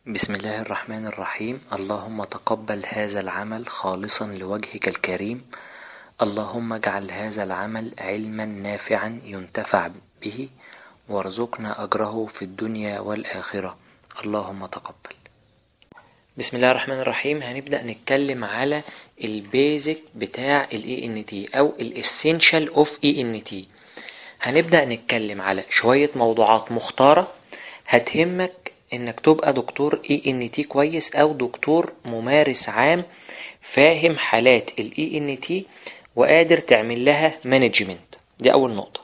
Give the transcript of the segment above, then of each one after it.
بسم الله الرحمن الرحيم اللهم تقبل هذا العمل خالصا لوجهك الكريم اللهم اجعل هذا العمل علما نافعا ينتفع به وارزقنا أجره في الدنيا والآخرة اللهم تقبل بسم الله الرحمن الرحيم هنبدأ نتكلم على البيزك بتاع ال ENT أو ال Essential of ENT هنبدأ نتكلم على شوية موضوعات مختارة هتهمك انك تبقى دكتور اي ان تي كويس او دكتور ممارس عام فاهم حالات الاي ان تي وقادر تعمل لها مانجمنت دي اول نقطة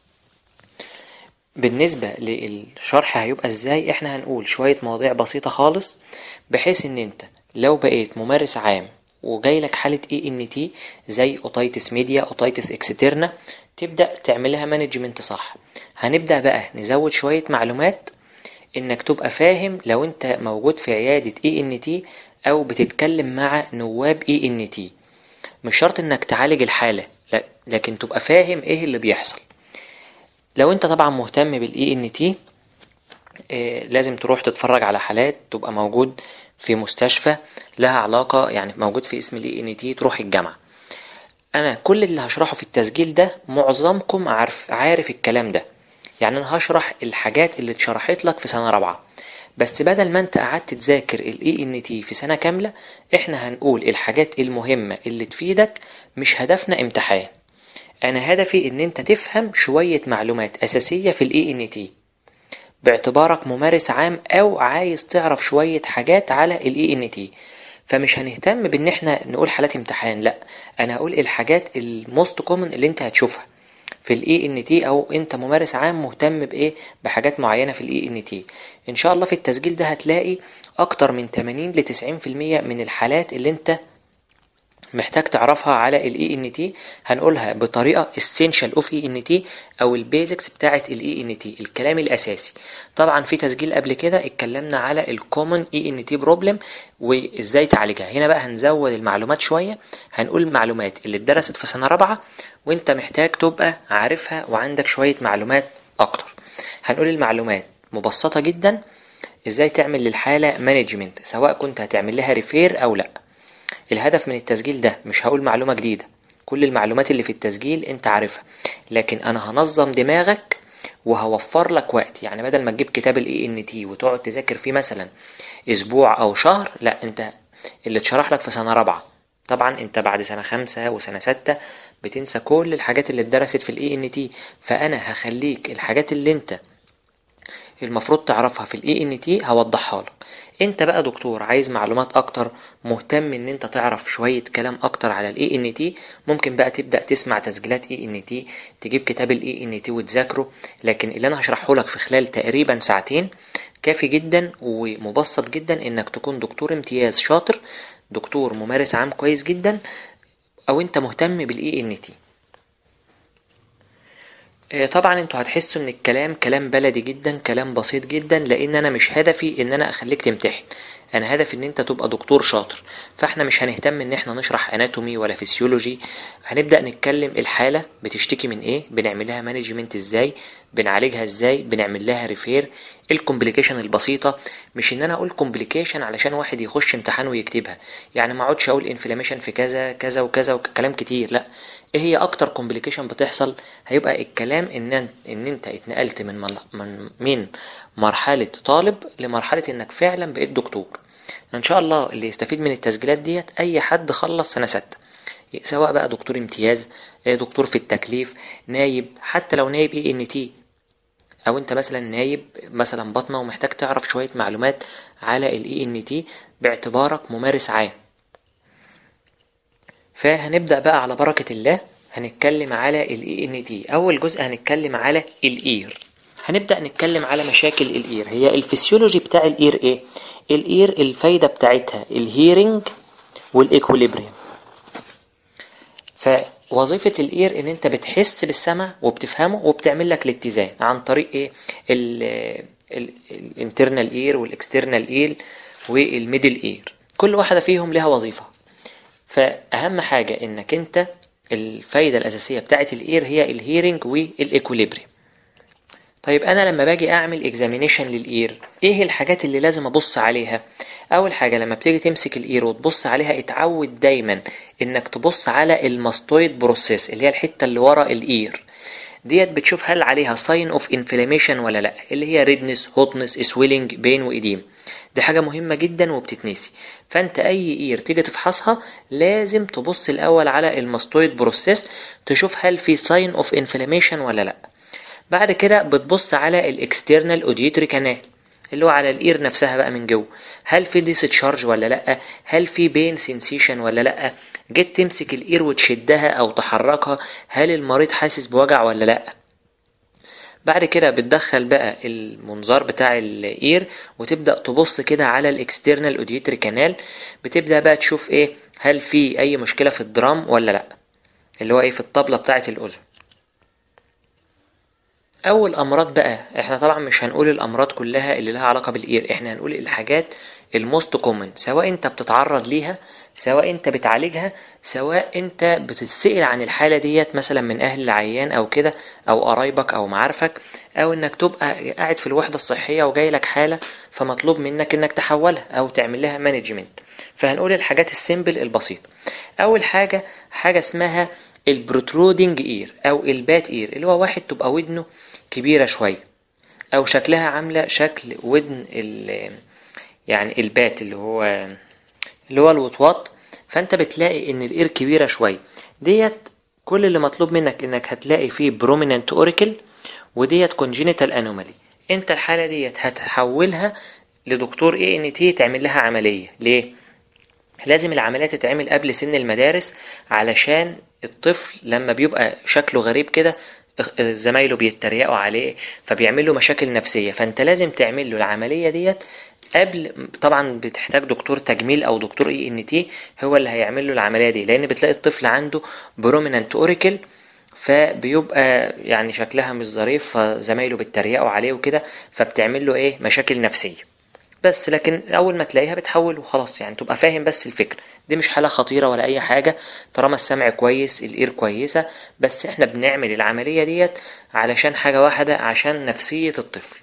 بالنسبة للشرح هيبقى ازاي احنا هنقول شوية مواضيع بسيطة خالص بحيث ان انت لو بقيت ممارس عام وجاي لك حالة اي ان تي زي اوتايتس ميديا اوتايتس اكسترنا تبدأ تعملها مانجمنت صح هنبدأ بقى نزود شوية معلومات انك تبقى فاهم لو انت موجود في عيادة اي ان تي او بتتكلم مع نواب اي ان تي مش شرط انك تعالج الحالة لكن تبقى فاهم ايه اللي بيحصل لو انت طبعا مهتم بالاي ان تي لازم تروح تتفرج على حالات تبقى موجود في مستشفى لها علاقة يعني موجود في اسم الاي ان تي تروح الجامعة انا كل اللي هشرحه في التسجيل ده معظمكم عارف عارف الكلام ده يعني انا هشرح الحاجات اللي اتشرحت لك في سنة رابعة بس بدل ما انت قعدت تذاكر الاي ان تي في سنة كاملة احنا هنقول الحاجات المهمة اللي تفيدك مش هدفنا امتحان انا هدفي ان انت تفهم شوية معلومات اساسية في الاي ان تي باعتبارك ممارس عام او عايز تعرف شوية حاجات على الاي ان تي فمش هنهتم بان احنا نقول حالات امتحان لا انا هقول الحاجات الموست كومن اللي انت هتشوفها في الاي ان تي او انت ممارس عام مهتم بايه بحاجات معينه في الاي ان تي ان شاء الله في التسجيل ده هتلاقي اكتر من 80 ل 90% من الحالات اللي انت محتاج تعرفها على الاي ان تي هنقولها بطريقه essential of اي ان تي او البيزكس بتاعه الاي ان تي الكلام الاساسي طبعا في تسجيل قبل كده اتكلمنا على الكومن اي ان تي بروبلم وازاي تعالجها هنا بقى هنزود المعلومات شويه هنقول المعلومات اللي اتدرست في سنه رابعه وانت محتاج تبقى عارفها وعندك شويه معلومات اكتر هنقول المعلومات مبسطه جدا ازاي تعمل للحاله مانجمنت سواء كنت هتعمل لها ريفير او لا الهدف من التسجيل ده مش هقول معلومة جديدة كل المعلومات اللي في التسجيل انت عارفها لكن انا هنظم دماغك وهوفر لك وقت يعني بدل ما تجيب كتاب الاي ان تي وتقعد تذاكر فيه مثلا اسبوع او شهر لا انت اللي اتشرح لك في سنة رابعة طبعا انت بعد سنة خمسة وسنة ستة بتنسى كل الحاجات اللي اتدرست في الاي ان تي فانا هخليك الحاجات اللي انت المفروض تعرفها في الاي ان تي هوضحها لك انت بقى دكتور عايز معلومات اكتر مهتم ان انت تعرف شوية كلام اكتر على الاي ان تي ممكن بقى تبدأ تسمع تسجيلات اي ان تي تجيب كتاب الاي ان تي وتذاكره لكن اللي انا هشرحه لك في خلال تقريبا ساعتين كافي جدا ومبسط جدا انك تكون دكتور امتياز شاطر دكتور ممارس عام كويس جدا او انت مهتم بالاي ان تي طبعا انتوا هتحسوا ان الكلام كلام بلدي جدا كلام بسيط جدا لان انا مش هدفي ان انا اخليك تمتحن انا هدفي ان انت تبقى دكتور شاطر فاحنا مش هنهتم ان احنا نشرح اناتومي ولا فيسيولوجي هنبدا نتكلم الحاله بتشتكي من ايه بنعمل لها مانجمنت ازاي بنعالجها ازاي بنعمل لها ريفير الكومبليكيشن البسيطه مش ان انا اقول كومبليكيشن علشان واحد يخش امتحان ويكتبها يعني ما اقعدش اقول انفلاميشن في كذا كذا وكذا وكلام كتير لا ايه هي اكتر كومبليكيشن بتحصل هيبقى الكلام ان ان انت اتنقلت من من من مرحله طالب لمرحله انك فعلا بقيت دكتور ان شاء الله اللي يستفيد من التسجيلات ديت اي حد خلص سنه ستة سواء بقى دكتور امتياز دكتور في التكليف نايب حتى لو نايب اي ان تي او انت مثلا نايب مثلا بطنه ومحتاج تعرف شويه معلومات على الاي ان تي باعتبارك ممارس عام فهنبدأ بقى على بركة الله هنتكلم على الاي ان تي اول جزء هنتكلم على الاير هنبدأ نتكلم على مشاكل الاير هي الفسيولوجي بتاع الاير ايه الاير الفايدة بتاعتها الهيرنج والايكوليبريم فوظيفة الاير ان انت بتحس بالسمع وبتفهمه وبتعمل لك الاتزان عن طريق ايه الانترنال اير والاكسترنال اير والميدل اير كل واحدة فيهم لها وظيفة فأهم حاجة إنك أنت الفايدة الأساسية بتاعت الإير هي الهيرنج والإيكوليبريم طيب انا لما باجي اعمل اكزامينيشن للاير ايه الحاجات اللي لازم ابص عليها اول حاجه لما بتيجي تمسك الاير وتبص عليها اتعود دايما انك تبص على الماستويد بروسيس اللي هي الحته اللي ورا الاير ديت بتشوف هل عليها ساين اوف انفلاميشن ولا لا اللي هي ريدنس هوتنس سويلنج بين واديم دي حاجه مهمه جدا وبتتنسي فانت اي اير تيجي تفحصها لازم تبص الاول على الماستويد بروسيس تشوف هل في ساين اوف انفلاميشن ولا لا بعد كده بتبص على الاكسترنال اوديتري كانال اللي هو على الاير نفسها بقى من جوه هل في ديسشارج ولا لا هل في بين سنسيشن ولا لا جيت تمسك الاير وتشدها او تحركها هل المريض حاسس بوجع ولا لا بعد كده بتدخل بقى المنظار بتاع الاير وتبدا تبص كده على الاكسترنال اوديتري كانال بتبدا بقى تشوف ايه هل في اي مشكله في الدرام ولا لا اللي هو ايه في الطبله بتاعه الاذن اول امراض بقى احنا طبعا مش هنقول الامراض كلها اللي لها علاقه بالاير احنا هنقول الحاجات الموست كومن سواء انت بتتعرض ليها سواء انت بتعالجها سواء انت بتتسأل عن الحاله ديت مثلا من اهل العيان او كده او قرايبك او معارفك او انك تبقى قاعد في الوحده الصحيه وجاي لك حاله فمطلوب منك انك تحولها او تعمل لها مانجمنت فهنقول الحاجات السيمبل البسيطه اول حاجه حاجه اسمها البروترودنج اير او البات اير اللي هو واحد تبقى ودنه كبيرة شوية أو شكلها عاملة شكل ودن ال يعني البات اللي هو اللي هو الوطواط فأنت بتلاقي إن الإير كبيرة شوية ديت كل اللي مطلوب منك إنك هتلاقي فيه بروميننت أوريكل وديت كونجينيتال أنومالي أنت الحالة ديت هتحولها لدكتور اي ان تي تعمل لها عملية ليه؟ لازم العملية تتعمل قبل سن المدارس علشان الطفل لما بيبقى شكله غريب كده زمايله بيتريقوا عليه فبيعمل له مشاكل نفسية فانت لازم تعمل له العملية ديت قبل طبعا بتحتاج دكتور تجميل او دكتور اي ان تي هو اللي هيعمل له العملية دي لان بتلاقي الطفل عنده بروميننت اوريكل فبيبقى يعني شكلها مش ظريف فزمايله بيتريقوا عليه وكده فبتعمل له ايه مشاكل نفسيه بس لكن اول ما تلاقيها بتحول وخلاص يعني تبقى فاهم بس الفكرة دي مش حالة خطيرة ولا اي حاجة طالما السمع كويس الاير كويسة بس احنا بنعمل العملية ديت علشان حاجة واحدة عشان نفسية الطفل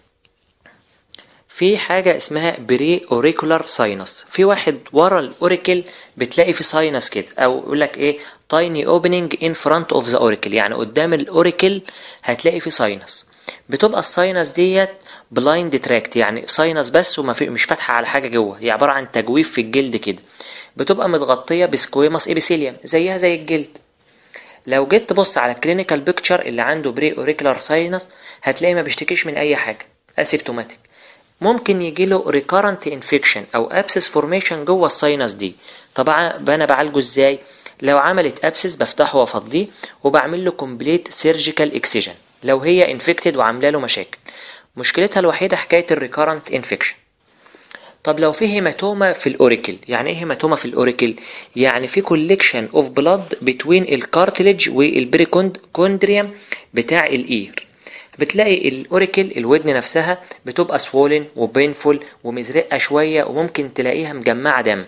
في حاجة اسمها بري اوريكولار ساينس في واحد ورا الاوريكل بتلاقي في ساينس كده او يقول لك ايه تايني اوبننج ان فرونت اوف ذا اوريكل يعني قدام الاوريكل هتلاقي في ساينس بتبقى الساينس ديت بلايند تراكت يعني ساينس بس وما في مش فاتحه على حاجه جوه هي عباره عن تجويف في الجلد كده بتبقى متغطيه بسكويماس ابيثيليوم زيها زي الجلد لو جيت تبص على الكلينيكال بيكتشر اللي عنده بري اوريكولار ساينس هتلاقي ما بيشتكيش من اي حاجه اسيبتوماتيك ممكن يجيله ريكارنت انفكشن او ابسس فورميشن جوه الساينس دي طبعا انا بعالجه ازاي لو عملت ابسس بفتحه وافضيه وبعمل له كومبليت سيرجيكال اكسجن لو هي انفكتد وعامله له مشاكل مشكلتها الوحيده حكايه الريكارنت انفكشن طب لو في هيماتوما في الاوريكل يعني ايه هيماتوما في الاوريكل يعني في كوليكشن اوف بلاد بتوين الكارتلج والبريكوندريوم بتاع الاير بتلاقي الاوريكل الودن نفسها بتبقى سوولن وبينفول ومزرقه شويه وممكن تلاقيها مجمعه دم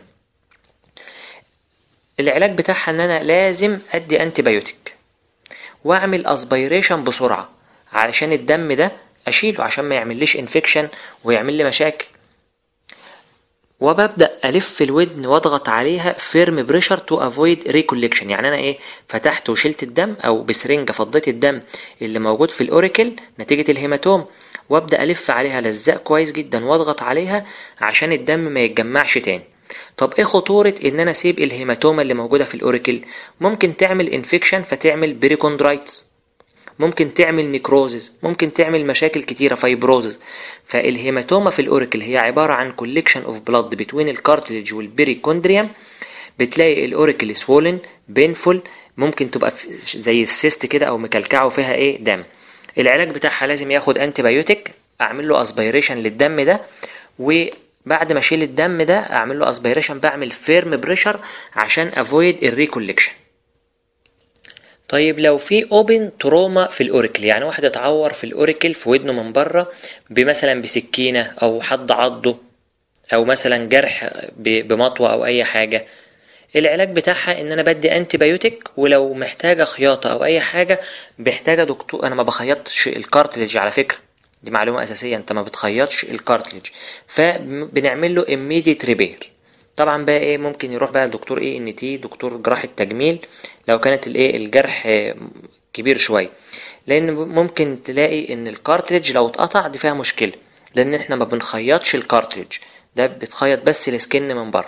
العلاج بتاعها ان انا لازم ادي انتي بايوتيك واعمل اسبيريشن بسرعه علشان الدم ده اشيله عشان ما يعمليش انفكشن ويعمل لي مشاكل وببدا الف الودن واضغط عليها فيرم بريشر تو افويد ريكوليكشن يعني انا ايه فتحت وشلت الدم او بسرنجه فضيت الدم اللي موجود في الاوريكل نتيجه الهيماتوم وابدا الف عليها لزق كويس جدا واضغط عليها عشان الدم ما يتجمعش تاني طب ايه خطورة ان انا اسيب الهيماتوما اللي موجودة في الاوريكل ممكن تعمل انفكشن فتعمل بريكوندرايتس ممكن تعمل نيكروزز ممكن تعمل مشاكل كتيرة فايبروزز فالهيماتوما في الاوريكل هي عبارة عن كوليكشن اوف بلاد بتوين الكارتلج والبريكوندريوم بتلاقي الاوريكل سوولن بينفول ممكن تبقى زي السيست كده او مكلكعه فيها ايه دم العلاج بتاعها لازم ياخد انتي بايوتيك اعمل له اسبيريشن للدم ده وبعد ما اشيل الدم ده اعمل له اسبيريشن بعمل فيرم بريشر عشان افويد الريكوليكشن طيب لو في اوبن تروما في الاوريكل يعني واحد اتعور في الاوريكل في ودنه من بره بمثلا بسكينه او حد عضه او مثلا جرح بمطوه او اي حاجه العلاج بتاعها ان انا بدي انتي بايوتيك ولو محتاجه خياطه او اي حاجه محتاجه دكتور انا ما بخيطش الكارتلج على فكره دي معلومة أساسية أنت ما بتخيطش الكارتليج فبنعمل له immediate repair طبعا بقى ايه ممكن يروح بقى لدكتور ايه ان تي دكتور جراحة تجميل لو كانت الايه الجرح كبير شوية لان ممكن تلاقي ان الكارتريج لو اتقطع دي فيها مشكلة لان احنا ما بنخيطش الكارتريج ده بتخيط بس السكن من بره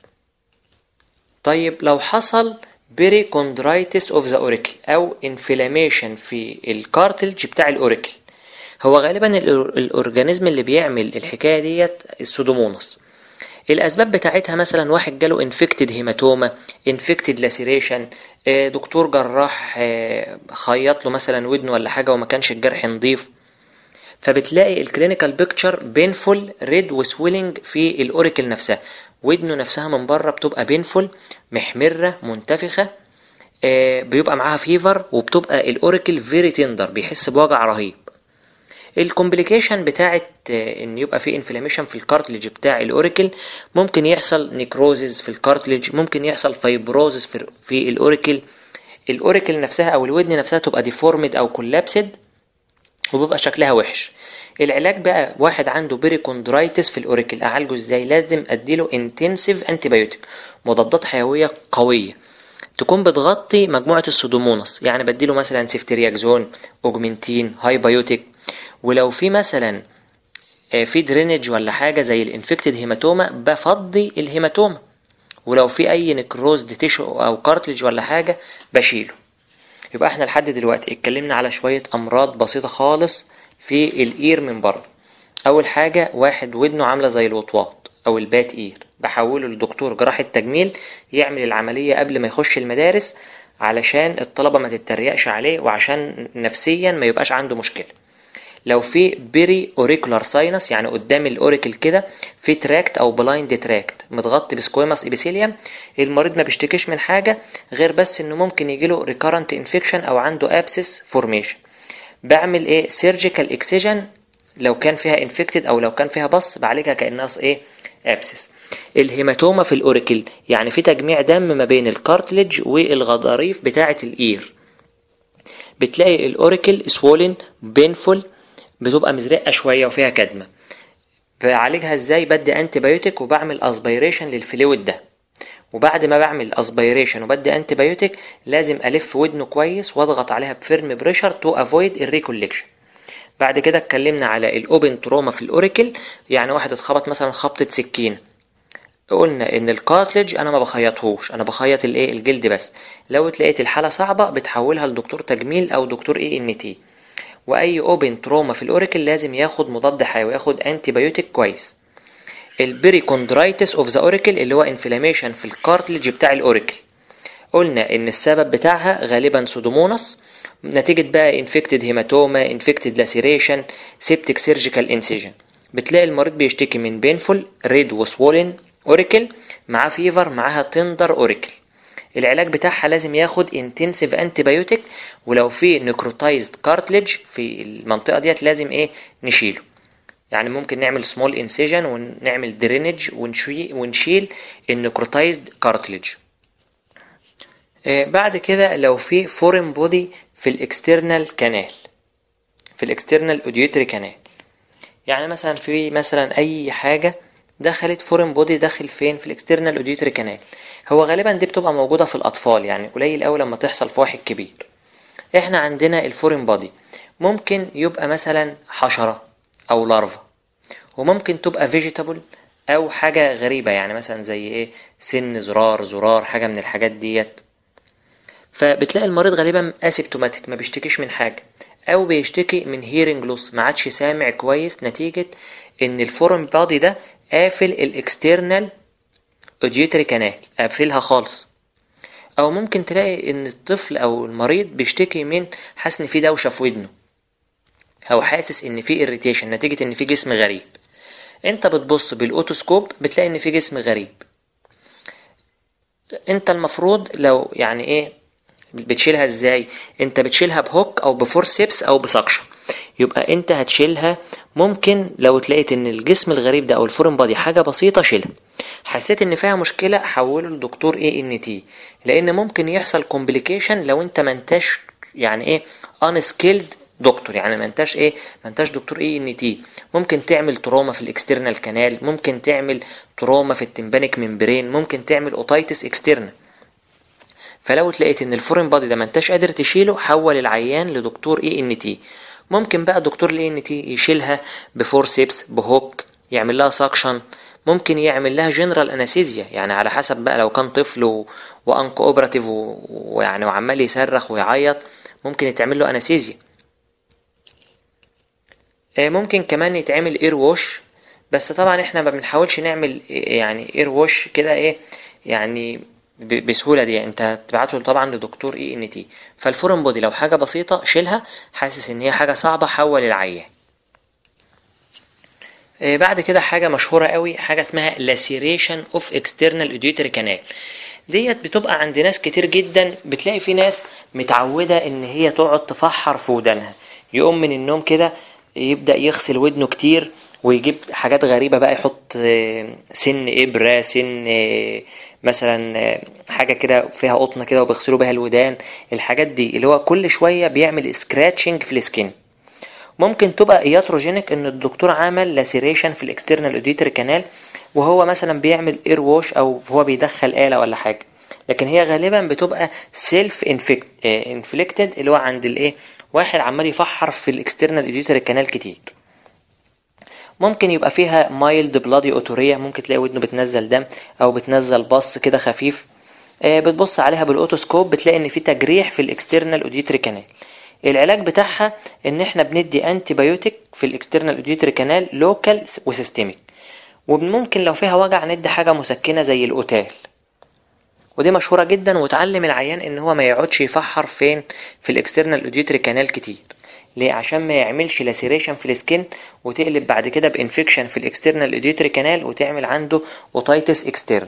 طيب لو حصل بيريكوندرايتس اوف ذا اوريكل او انفلاميشن في الكارتلج بتاع الاوريكل هو غالبا الاورجانيزم اللي بيعمل الحكايه ديت السودوموناس الاسباب بتاعتها مثلا واحد جاله انفكتد هيماتوما انفكتد لاسيريشن دكتور جراح آه، خيط له مثلا ودنه ولا حاجه وما كانش الجرح نضيف فبتلاقي الكلينيكال بيكتشر بينفول ريد وسويلنج في الاوريكل نفسها ودنه نفسها من بره بتبقى بينفول محمره منتفخه آه، بيبقى معاها فيفر وبتبقى الاوريكل فيري تندر بيحس بوجع رهيب الكومبليكيشن بتاعت آه، ان يبقى في انفلاميشن في الكارتليج بتاع الاوريكل ممكن يحصل نيكروزز في الكارتليج ممكن يحصل فايبروزز في, في الاوريكل الاوريكل نفسها او الودن نفسها تبقى ديفورمد او كولابسد وبيبقى شكلها وحش العلاج بقى واحد عنده بيريكوندرايتس في الاوريكل اعالجه ازاي لازم اديله انتنسيف انتيبيوتيك مضادات حيويه قويه تكون بتغطي مجموعه السودوموناس يعني بديله مثلا سيفترياكزون اوجمنتين هايبيوتيك ولو في مثلا آه، في درينج ولا حاجة زي الانفكتد هيماتوما بفضي الهيماتوما ولو في اي نكروز تيشو او كارتلج ولا حاجة بشيله يبقى احنا لحد دلوقتي اتكلمنا على شوية امراض بسيطة خالص في الاير من بره اول حاجة واحد ودنه عاملة زي الوطواط او البات اير بحوله لدكتور جراحة تجميل يعمل العملية قبل ما يخش المدارس علشان الطلبة ما تتريقش عليه وعشان نفسيا ما يبقاش عنده مشكلة لو في بيري اوريكولار ساينس يعني قدام الاوريكل كده في تراكت او بلايند تراكت متغطي بسكويماس ابيثيليوم المريض ما بيشتكيش من حاجه غير بس انه ممكن يجيله ريكارنت انفكشن او عنده ابسس فورميشن بعمل ايه سيرجيكال اكسجن لو كان فيها انفكتد او لو كان فيها بص بعالجها كانها ايه ابسس الهيماتوما في الاوريكل يعني في تجميع دم ما بين الكارتلج والغضاريف بتاعه الاير بتلاقي الاوريكل سوولن بينفول بتبقى مزرقه شويه وفيها كدمه بعالجها ازاي بدي انتي بايوتيك وبعمل اسبيريشن للفلويد ده وبعد ما بعمل اسبيريشن وبدي انتي بايوتيك لازم الف ودنه كويس واضغط عليها بفيرم بريشر تو افويد الريكوليكشن بعد كده اتكلمنا على الاوبن تروما في الاوريكل يعني واحد اتخبط مثلا خبطه سكينه قلنا ان الكارتلج انا ما بخيطهوش انا بخيط الايه الجلد بس لو اتلاقيت الحاله صعبه بتحولها لدكتور تجميل او دكتور اي ان تي واي اوبن تروما في الاوريكل لازم ياخد مضاد حيوي ياخد انتي بايوتيك كويس البريكوندرايتس اوف ذا اوريكل اللي هو انفلاميشن في الكارتلج بتاع الاوريكل قلنا ان السبب بتاعها غالبا سودوموناس نتيجة بقى انفكتد هيماتوما انفكتد لاسيريشن سيبتك سيرجيكال انسيجن بتلاقي المريض بيشتكي من بينفول ريد وسوولن اوريكل معاه فيفر معاها تندر اوريكل العلاج بتاعها لازم ياخد انتنسيف انتيبيوتيك ولو في نكروتايزد كارتلج في المنطقه ديت لازم ايه نشيله يعني ممكن نعمل سمول انسيجن ونعمل درينج ونشيل النكروتايزد كارتلج بعد كده لو في فورين بودي في الاكسترنال كانال في الاكسترنال اوديوتري كانال يعني مثلا في مثلا اي حاجه دخلت فورين بودي داخل فين في الاكسترنال اوديتري كانال هو غالبا دي بتبقى موجوده في الاطفال يعني قليل قوي لما تحصل في واحد كبير احنا عندنا الفورين بودي ممكن يبقى مثلا حشره او لارفا وممكن تبقى فيجيتابل او حاجه غريبه يعني مثلا زي ايه سن زرار زرار حاجه من الحاجات ديت فبتلاقي المريض غالبا اسيبتوماتيك ما بيشتكيش من حاجه او بيشتكي من هيرنج لوس ما عادش سامع كويس نتيجه ان الفورم بادي ده قافل الاكسترنال اوديوتري كانال قافلها خالص او ممكن تلاقي ان الطفل او المريض بيشتكي من حاسس ان في دوشه في ودنه او حاسس ان في اريتيشن نتيجه ان في جسم غريب انت بتبص بالاوتوسكوب بتلاقي ان في جسم غريب انت المفروض لو يعني ايه بتشيلها ازاي انت بتشيلها بهوك او بفورسيبس او بسكشن يبقى انت هتشيلها ممكن لو تلاقيت ان الجسم الغريب ده او الفورن بادي حاجه بسيطه شيلها حسيت ان فيها مشكله حوله لدكتور اي ان تي لان ممكن يحصل كومبليكيشن لو انت ما انتش يعني ايه ان سكيلد دكتور يعني ما انتش ايه ما انتش دكتور اي ان تي ممكن تعمل تروما في الاكسترنال كانال ممكن تعمل تروما في التمبانيك ممبرين ممكن تعمل اوتايتس اكسترنال فلو تلاقيت ان الفورين بادي ده ما انتش قادر تشيله حول العيان لدكتور اي ان تي ممكن بقى دكتور الاي ان تي يشيلها بفورسيبس بهوك يعمل لها ساكشن ممكن يعمل لها جنرال انستيزيا يعني على حسب بقى لو كان طفل و... وانك اوبراتيف و... ويعني وعمال يصرخ ويعيط ممكن يتعمل له انستيزيا ممكن كمان يتعمل اير ووش بس طبعا احنا ما بنحاولش نعمل يعني اير ووش كده ايه يعني بسهولة دي انت تبعته طبعا لدكتور اي ان تي فالفورن بودي لو حاجة بسيطة شيلها حاسس ان هي حاجة صعبة حول العيان بعد كده حاجة مشهورة قوي حاجة اسمها laceration of external auditory canal ديت بتبقى عند ناس كتير جدا بتلاقي في ناس متعودة ان هي تقعد تفحر في ودانها يقوم من النوم كده يبدأ يغسل ودنه كتير ويجيب حاجات غريبة بقى يحط سن إبرة سن مثلا حاجة كده فيها قطنة كده وبيغسلوا بيها الودان الحاجات دي اللي هو كل شوية بيعمل سكراتشنج في السكين ممكن تبقى اياتروجينيك ان الدكتور عمل لاسيريشن في الاكسترنال اوديتري كانال وهو مثلا بيعمل اير ووش او هو بيدخل آلة ولا حاجة لكن هي غالبا بتبقى سيلف انفليكتد اللي هو عند الايه واحد عمال يفحر في الاكسترنال اوديتري كانال كتير ممكن يبقى فيها مايلد بلادي اوتوريا ممكن تلاقي ودنه بتنزل دم او بتنزل بص كده خفيف بتبص عليها بالاوتوسكوب بتلاقي ان في تجريح في الاكسترنال اوديتري كانال العلاج بتاعها ان احنا بندي انتي بايوتيك في الاكسترنال اوديتري كانال لوكال وسيستميك وممكن لو فيها وجع ندي حاجه مسكنه زي الاوتال ودي مشهوره جدا وتعلم العيان ان هو ما يقعدش يفحر فين في الاكسترنال اوديتري كانال كتير ليه عشان ما يعملش لاسيريشن في السكين وتقلب بعد كده بانفكشن في الاكسترنال اوديتري كانال وتعمل عنده اوتايتس اكسترن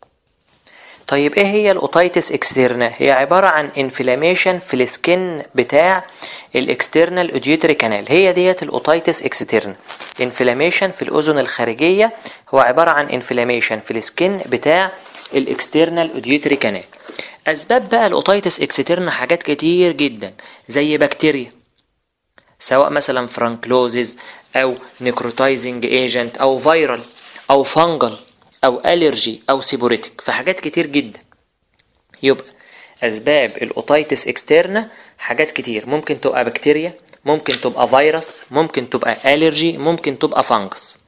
طيب ايه هي الاوتايتس اكسترنا هي عبارة عن انفلاميشن في السكن بتاع الاكسترنال اوديوتري كانال هي ديت الاوتايتس اكسترنا انفلاميشن في الاذن الخارجية هو عبارة عن انفلاميشن في السكن بتاع الاكسترنال اوديوتري كانال اسباب بقى الاوتايتس اكسترنا حاجات كتير جدا زي بكتيريا سواء مثلا فرانكلوزز او نيكروتايزنج ايجنت او فيرال او فانجل او الرجي او سيبوريتك في حاجات كتير جدا يبقى اسباب الاوتايتس اكسترنا حاجات كتير ممكن تبقى بكتيريا ممكن تبقى فيروس ممكن تبقى الرجي ممكن تبقى فانجس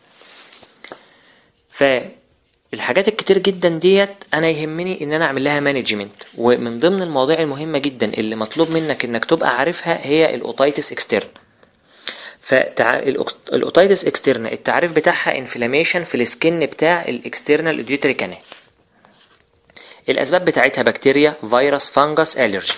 فالحاجات الكتير جدا ديت انا يهمني ان انا اعمل لها مانجمنت ومن ضمن المواضيع المهمه جدا اللي مطلوب منك انك تبقى عارفها هي الاوتايتس اكسترنا فالاوتايتس اكسترنا التعريف بتاعها انفلاميشن في السكن بتاع الاكسترنال اوديوتري كانال الاسباب بتاعتها بكتيريا فيروس فانجس الرجي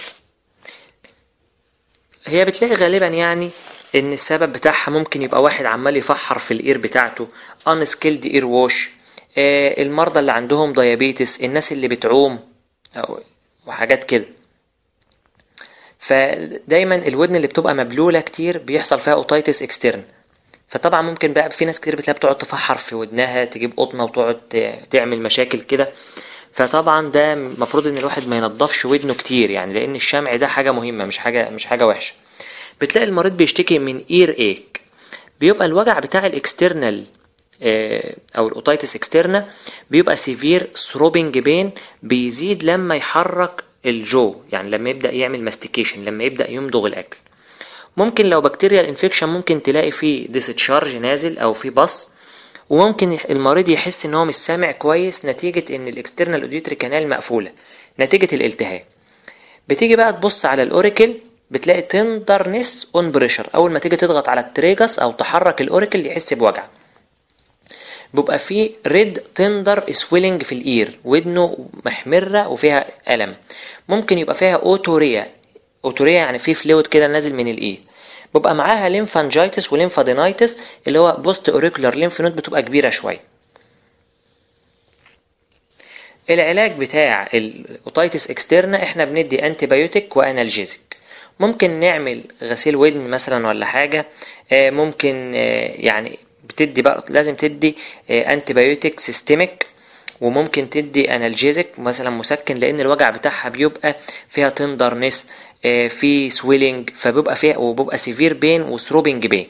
هي بتلاقي غالبا يعني ان السبب بتاعها ممكن يبقى واحد عمال يفحر في الاير بتاعته unskilled اير ووش آه المرضى اللي عندهم ديابيتس الناس اللي بتعوم أو وحاجات كده فدايما الودن اللي بتبقى مبلوله كتير بيحصل فيها اوتايتس اكسترن فطبعا ممكن بقى في ناس كتير بتلاقي بتقعد تفحر في ودنها تجيب قطنه وتقعد تعمل مشاكل كده فطبعا ده المفروض ان الواحد ما ينضفش ودنه كتير يعني لان الشمع ده حاجه مهمه مش حاجه مش حاجه وحشه بتلاقي المريض بيشتكي من اير ايك بيبقى الوجع بتاع الاكسترنال او الاوتايتس اكسترنا بيبقى سيفير ثروبنج بين بيزيد لما يحرك الجو يعني لما يبدا يعمل ماستيكيشن لما يبدا يمضغ الاكل ممكن لو بكتيريا انفكشن ممكن تلاقي فيه ديستشارج نازل او في بص وممكن المريض يحس ان هو مش سامع كويس نتيجة ان الاكسترنال اوديوتري كانال مقفولة نتيجة الالتهاب بتيجي بقى تبص على الاوريكل بتلاقي تندرنس اون بريشر اول ما تيجي تضغط على التريجس او تحرك الاوريكل يحس بوجع بيبقى فيه ريد تندر سويلنج في الاير ودنه محمرة وفيها ألم ممكن يبقى فيها اوتوريا اوتوريا يعني فيه فلويد كده نازل من الاير بيبقى معاها ليمفانجايتس وليمفادينايتس اللي هو بوست اوريكولار ليمف نود بتبقى كبيرة شوية العلاج بتاع الاوتايتس اكسترنا احنا بندي انتي بايوتيك وانالجيزك ممكن نعمل غسيل ودن مثلا ولا حاجة ممكن يعني بتدي بقى لازم تدي انتي بايوتيك سيستميك وممكن تدي انالجيزك مثلا مسكن لان الوجع بتاعها بيبقى فيها تندرنس آه، في سويلنج فبيبقى فيها وبيبقى سيفير بين وثروبنج بين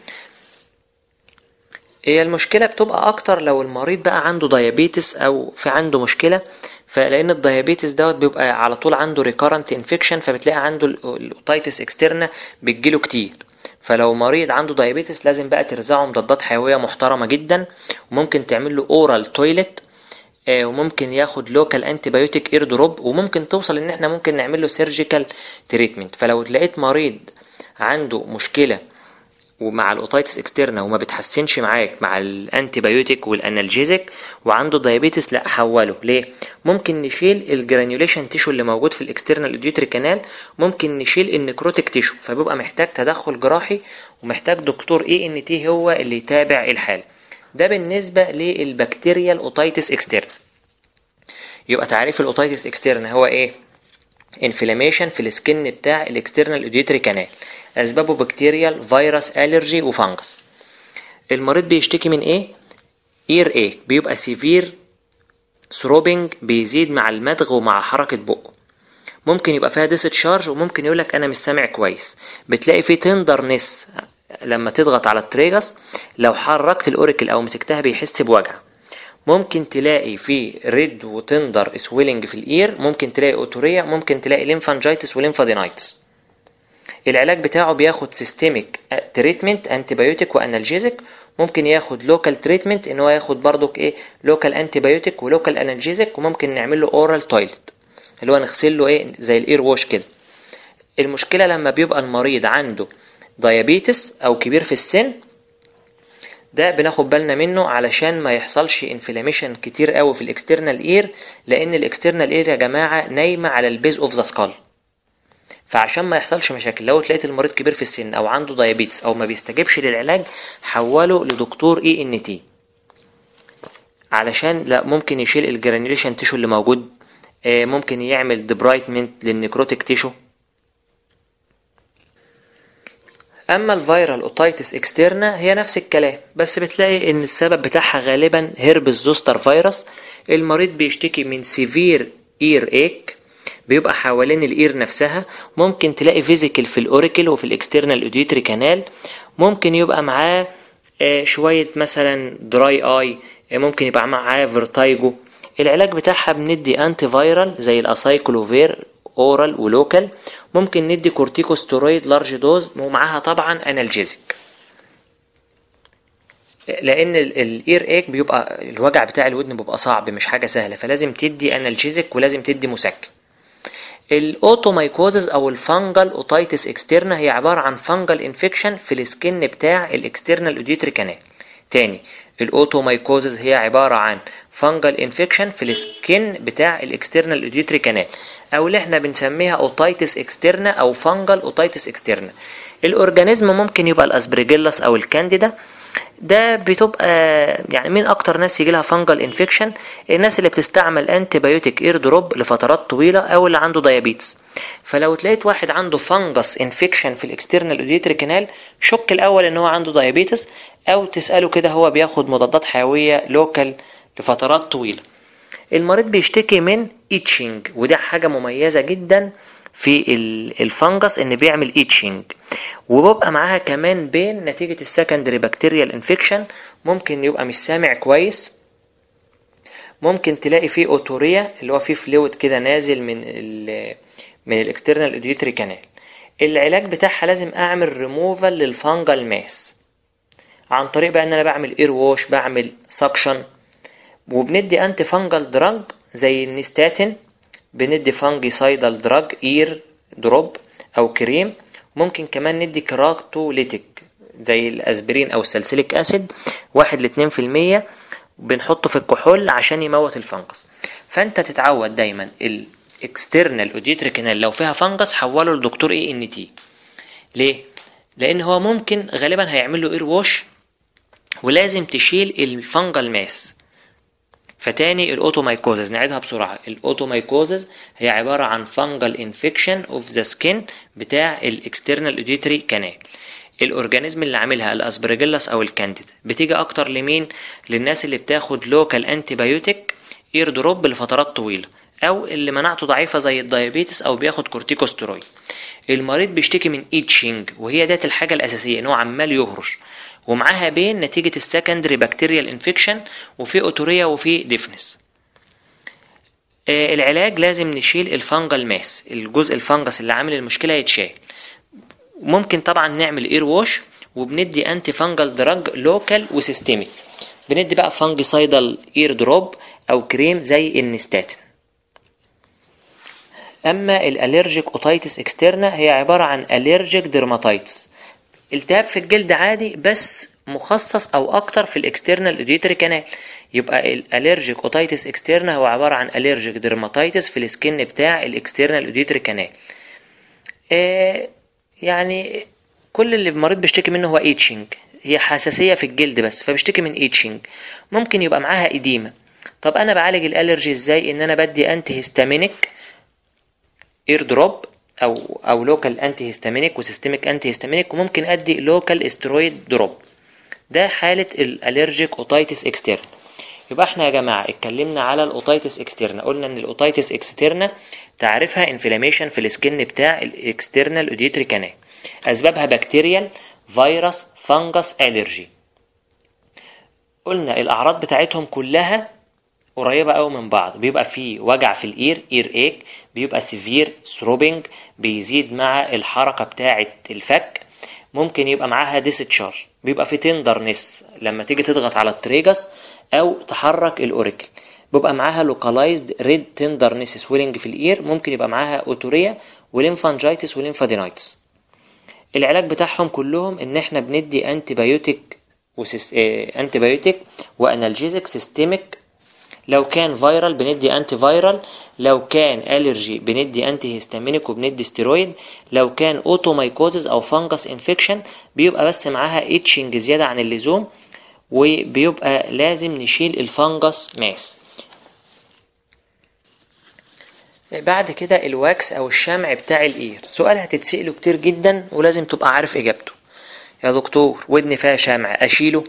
هي المشكله بتبقى اكتر لو المريض بقى عنده دايابيتس او في عنده مشكله فلان الدايابيتس دوت بيبقى على طول عنده ريكارنت انفكشن فبتلاقي عنده الاوتيتس اكسترنا بتجيله كتير فلو مريض عنده دايابيتس لازم بقى ترزعه مضادات حيويه محترمه جدا وممكن تعمل له اورال تويلت وممكن ياخد لوكال انتي بايوتيك اير دروب وممكن توصل ان احنا ممكن نعمل له سيرجيكال تريتمنت فلو لقيت مريض عنده مشكله ومع الاوتيتس اكسترنا وما بتحسنش معاك مع الانتي بايوتيك والانالجيزك وعنده دايابيتس لا حوله ليه ممكن نشيل الجرانيوليشن تيشو اللي موجود في الاكسترنال اديوتري كانال ممكن نشيل النكروتيك تيشو فبيبقى محتاج تدخل جراحي ومحتاج دكتور اي ان تي هو اللي يتابع الحاله ده بالنسبه للبكتيريال اوتيتس اكسترنا يبقى تعريف الاوتيتس اكسترنا هو ايه انفلاميشن في السكن بتاع الاكسترنال اديوتري كانال اسبابه بكتيريال فيروس الرجي وفانجس المريض بيشتكي من ايه اير ايه بيبقى سيفير ثروبنج بيزيد مع المدغ ومع حركه بقه ممكن يبقى فيها ديستشارج وممكن يقولك انا مش سامع كويس بتلاقي فيه تندرنس لما تضغط على التريجس لو حركت الاوريكل او مسكتها بيحس بوجع ممكن تلاقي في ريد وتندر سويلنج في الاير ممكن تلاقي اوتوريا ممكن تلاقي ليمفانجيتس وليمفادينايتس العلاج بتاعه بياخد سيستميك تريتمنت انتيبيوتيك وانالجيزك ممكن ياخد لوكال تريتمنت ان هو ياخد برضك ايه لوكال انتيبيوتيك ولوكال انالجيزك وممكن نعمل له اورال تويلت اللي هو نغسل له ايه زي الاير ووش كده المشكله لما بيبقى المريض عنده دايابيتس او كبير في السن ده بناخد بالنا منه علشان ما يحصلش انفلاميشن كتير قوي في الاكسترنال اير لان الاكسترنال اير يا جماعه نايمه على البيز اوف ذا سكال فعشان ما يحصلش مشاكل لو تلاقيت المريض كبير في السن او عنده دايابيتس او ما بيستجيبش للعلاج حوله لدكتور اي ان تي علشان لا ممكن يشيل الجرانيوليشن تيشو اللي موجود ممكن يعمل ديبرايتمنت للنيكروتيك تيشو اما الفيرال اوتيتس اكسترنا هي نفس الكلام بس بتلاقي ان السبب بتاعها غالبا هربس زوستر فيروس المريض بيشتكي من سيفير اير ايك بيبقى حوالين الاير نفسها ممكن تلاقي فيزيكال في الاوريكل وفي الاكسترنال اوديتري كانال ممكن يبقى معاه شوية مثلا دراي اي ممكن يبقى معاه فيرتايجو العلاج بتاعها بندي انتي فايرال زي الاسايكلوفير اورال ولوكال ممكن ندي كورتيكوستيرويد لارج دوز ومعاها طبعا انالجيزك لان الاير ايك بيبقى الوجع بتاع الودن بيبقى صعب مش حاجه سهله فلازم تدي انالجيزك ولازم تدي مسكن الاوتومايكوزز او الفانجل اوتيتس اكسترنا هي عباره عن فانجل انفكشن في السكن بتاع الاكسترنال اوديتري كانال تاني الاوتومايكوزز هي عباره عن فانجل انفكشن في السكن بتاع الاكسترنال اوديتري كانال او اللي احنا بنسميها اوتيتس اكسترنا او فانجل اوتيتس اكسترنا الاورجانيزم ممكن يبقى الاسبرجيلاس او الكانديدا ده بتبقى يعني مين اكتر ناس يجي لها فانجل انفكشن الناس اللي بتستعمل انتي بايوتيك اير دروب لفترات طويله او اللي عنده دايابيتس فلو تلاقيت واحد عنده فانجس انفكشن في الاكسترنال اوديتري كانال شك الاول ان هو عنده دايابيتس او تساله كده هو بياخد مضادات حيويه لوكال لفترات طويله المريض بيشتكي من ايتشنج وده حاجه مميزه جدا في الفنجس ان بيعمل ايتشنج وبيبقى معاها كمان بين نتيجة السكندري بكتيريال انفكشن ممكن يبقى مش سامع كويس ممكن تلاقي فيه اوتوريا اللي هو فيه فلويد كده نازل من ال من الاكسترنال اوديوتري كانال العلاج بتاعها لازم اعمل ريموفال للفانجل ماس عن طريق بقى ان انا بعمل اير ووش بعمل سكشن وبندي انتي فانجل دراج زي النيستاتين بندي فانجي سايدال دراج اير دروب او كريم ممكن كمان ندي كراكتوليتيك زي الاسبرين او السلسليك اسيد واحد لاتنين في المية بنحطه في الكحول عشان يموت الفنجس فانت تتعود دايما الاكسترنال اوديتري كانال لو فيها فنجس حوله لدكتور اي ان تي ليه لان هو ممكن غالبا هيعمل له اير ووش ولازم تشيل الفنجل ماس فتاني الاوتومايكوزز نعيدها بسرعه الاوتومايكوزز هي عباره عن فانجل انفكشن اوف ذا سكين بتاع الاكسترنال اوديتري كانال الاورجانيزم اللي عاملها الاسبرجيلاس او الكانديدا بتيجي اكتر لمين للناس اللي بتاخد لوكال انتي بايوتيك اير دروب لفترات طويلة او اللي مناعته ضعيفة زي الدايابيتس او بياخد كورتيكوستيرويد المريض بيشتكي من ايتشنج وهي ديت الحاجة الاساسية ان هو عمال يهرش ومعاها بين نتيجة السكندري بكتيريال انفكشن وفي اوتوريا وفي ديفنس آه، العلاج لازم نشيل الفانجل ماس الجزء الفانجس اللي عامل المشكلة يتشال ممكن طبعا نعمل اير ووش وبندي انتي فانجل دراج لوكال وسيستميك بندي بقى فانجيسايدال اير دروب او كريم زي النستاتين اما الالرجيك اوتايتس اكسترنا هي عبارة عن الرجيك ديرماتايتس التهاب في الجلد عادي بس مخصص او اكتر في الاكسترنال اوديتري كانال يبقى الالرجيك اوتايتس اكسترنا هو عبارة عن الرجيك ديرماتايتس في السكن بتاع الاكسترنال اوديتري كانال آه يعني كل اللي المريض بيشتكي منه هو ايتشنج هي حساسية في الجلد بس فبيشتكي من ايتشنج ممكن يبقى معاها اديمة طب انا بعالج الالرجي ازاي ان انا بدي انتي هيستامينيك اير دروب او او لوكال انتي هيستامينيك وسيستميك انتي هيستامينيك وممكن ادي لوكال استرويد دروب ده حالة الالرجيك اوتايتس اكسترن يبقى احنا يا جماعة اتكلمنا على الاوتايتس اكسترنا قلنا ان الاوتايتس اكسترنا تعرفها انفلاميشن في السكن بتاع الاكسترنال اوديتري كانال اسبابها بكتيريال فيروس فانجس الرجي قلنا الاعراض بتاعتهم كلها قريبة أوي من بعض بيبقى فيه وجع في الإير إير إيك بيبقى سيفير ثروبنج بيزيد مع الحركة بتاعة الفك ممكن يبقى معاها ديستشارج بيبقى في تندرنس لما تيجي تضغط على التريجس أو تحرك الأوريكل بيبقى معاها لوكالايزد ريد تندرنس سويلنج في الإير ممكن يبقى معاها أوتوريا وليمفانجيتس وليمفادينايتس العلاج بتاعهم كلهم ان احنا بندي انتي بايوتيك وسيس... اه... انتي بايوتيك وانالجيزك سيستميك لو كان فيرال بندي انتي فيرال لو كان الرجي بندي انتي هيستامينيك وبندي ستيرويد لو كان اوتومايكوزز او فانجس انفكشن بيبقى بس معاها اتشنج زياده عن اللزوم وبيبقى لازم نشيل الفانجس ماس بعد كده الواكس او الشمع بتاع الاير سؤال هتتسأله كتير جدا ولازم تبقى عارف اجابته يا دكتور ودني فيها شمع اشيله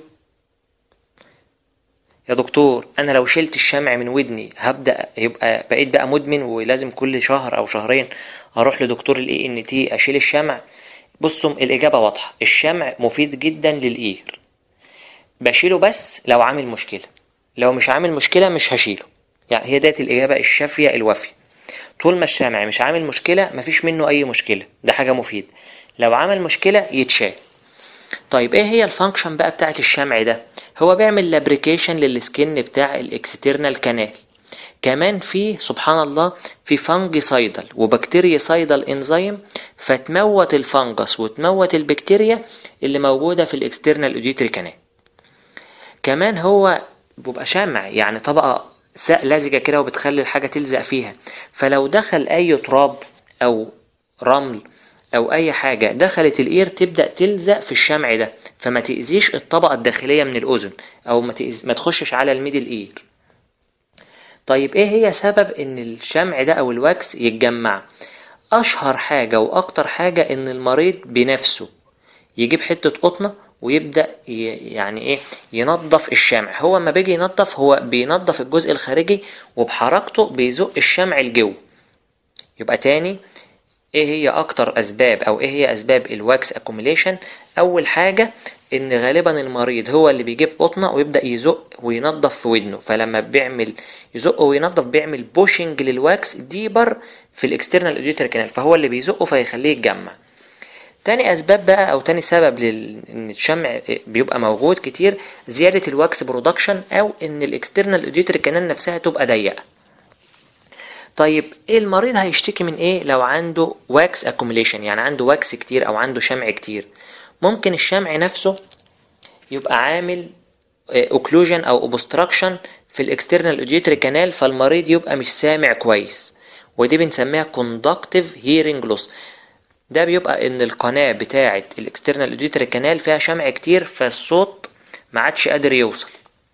يا دكتور انا لو شلت الشمع من ودني هبدا يبقى بقيت بقى مدمن ولازم كل شهر او شهرين اروح لدكتور الاي ان تي اشيل الشمع بصوا الاجابه واضحه الشمع مفيد جدا للاير بشيله بس لو عامل مشكله لو مش عامل مشكله مش هشيله يعني هي ديت الاجابه الشافيه الوافيه طول ما الشمع مش عامل مشكله مفيش منه اي مشكله ده حاجه مفيد لو عمل مشكله يتشال طيب ايه هي الفانكشن بقى بتاعت الشمع ده هو بيعمل لابريكيشن للسكن بتاع الاكسترنال كانال كمان في سبحان الله في فانجي سايدل وبكتيريا سايدل انزيم فتموت الفنجس وتموت البكتيريا اللي موجودة في الاكسترنال اوديتري كانال كمان هو بيبقى شمع يعني طبقة لزجة كده وبتخلي الحاجة تلزق فيها فلو دخل اي تراب او رمل او اي حاجة دخلت الاير تبدأ تلزق في الشمع ده فما تأذيش الطبقة الداخلية من الاذن او ما, تأذ... ما تخشش على الميدل اير طيب ايه هي سبب ان الشمع ده او الواكس يتجمع اشهر حاجة واكتر حاجة ان المريض بنفسه يجيب حتة قطنة ويبدأ يعني ايه ينظف الشمع هو ما بيجي ينظف هو بينظف الجزء الخارجي وبحركته بيزق الشمع الجو يبقى تاني ايه هي اكتر اسباب او ايه هي اسباب الواكس اكوميليشن اول حاجة ان غالبا المريض هو اللي بيجيب قطنة ويبدأ يزق وينظف في ودنه فلما بيعمل يزق وينظف بيعمل بوشنج للواكس ديبر في الاكسترنال اوديتري كانال فهو اللي بيزقه فيخليه يتجمع تاني اسباب بقى او تاني سبب لل... ان الشمع بيبقى موجود كتير زيادة الواكس برودكشن او ان الاكسترنال اوديتري كانال نفسها تبقى ضيقة طيب ايه المريض هيشتكي من ايه لو عنده واكس اكوميليشن يعني عنده واكس كتير او عنده شمع كتير ممكن الشمع نفسه يبقى عامل اوكلوجن او اوبستراكشن في الاكسترنال اوديتري كانال فالمريض يبقى مش سامع كويس ودي بنسميها كوندكتيف هيرنج لوس ده بيبقى ان القناة بتاعة الاكسترنال اوديتري كانال فيها شمع كتير فالصوت ما عادش قادر يوصل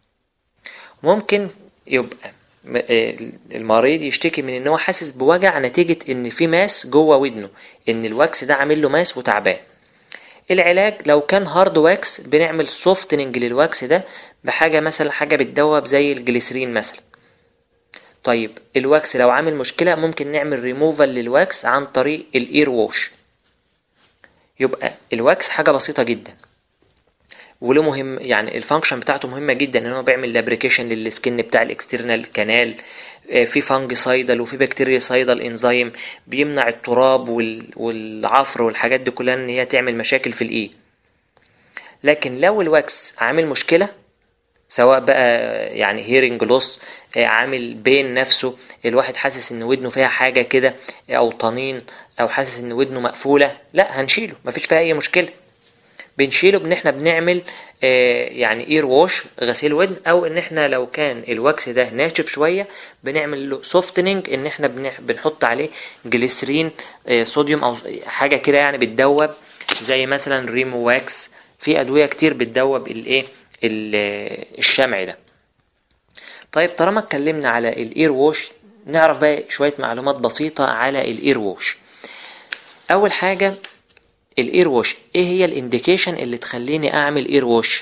ممكن يبقى المريض يشتكي من ان هو حاسس بوجع نتيجة ان في ماس جوه ودنه ان الواكس ده عامل له ماس وتعبان العلاج لو كان هارد واكس بنعمل سوفتننج للواكس ده بحاجة مثلا حاجة بتدوب زي الجليسرين مثلا طيب الواكس لو عامل مشكلة ممكن نعمل ريموفال للواكس عن طريق الاير ووش يبقى الواكس حاجة بسيطة جدا وله مهم يعني الفانكشن بتاعته مهمة جدا ان هو بيعمل لابريكيشن للسكن بتاع الاكسترنال كانال في فانج سايدل وفي بكتيريا سايدل انزيم بيمنع التراب وال- والعفر والحاجات دي كلها ان هي تعمل مشاكل في الايد لكن لو الواكس عامل مشكلة سواء بقى يعني هيرنج لوس عامل بين نفسه الواحد حاسس ان ودنه فيها حاجة كده او طنين او حاسس ان ودنه مقفولة لا هنشيله مفيش فيها اي مشكلة بنشيله بان احنا بنعمل آه، يعني اير ووش غسيل ودن او ان احنا لو كان الواكس ده ناشف شويه بنعمل له سوفتننج ان احنا بنح- بنحط عليه جليسرين آه، صوديوم او حاجه كده يعني بتدوب زي مثلا ريمو واكس في ادويه كتير بتدوب الايه ال- آه، الشمع ده طيب طالما اتكلمنا على الاير ووش نعرف بقى شويه معلومات بسيطه على الاير ووش اول حاجه الاير ووش ايه هي الانديكيشن اللي تخليني اعمل اير ووش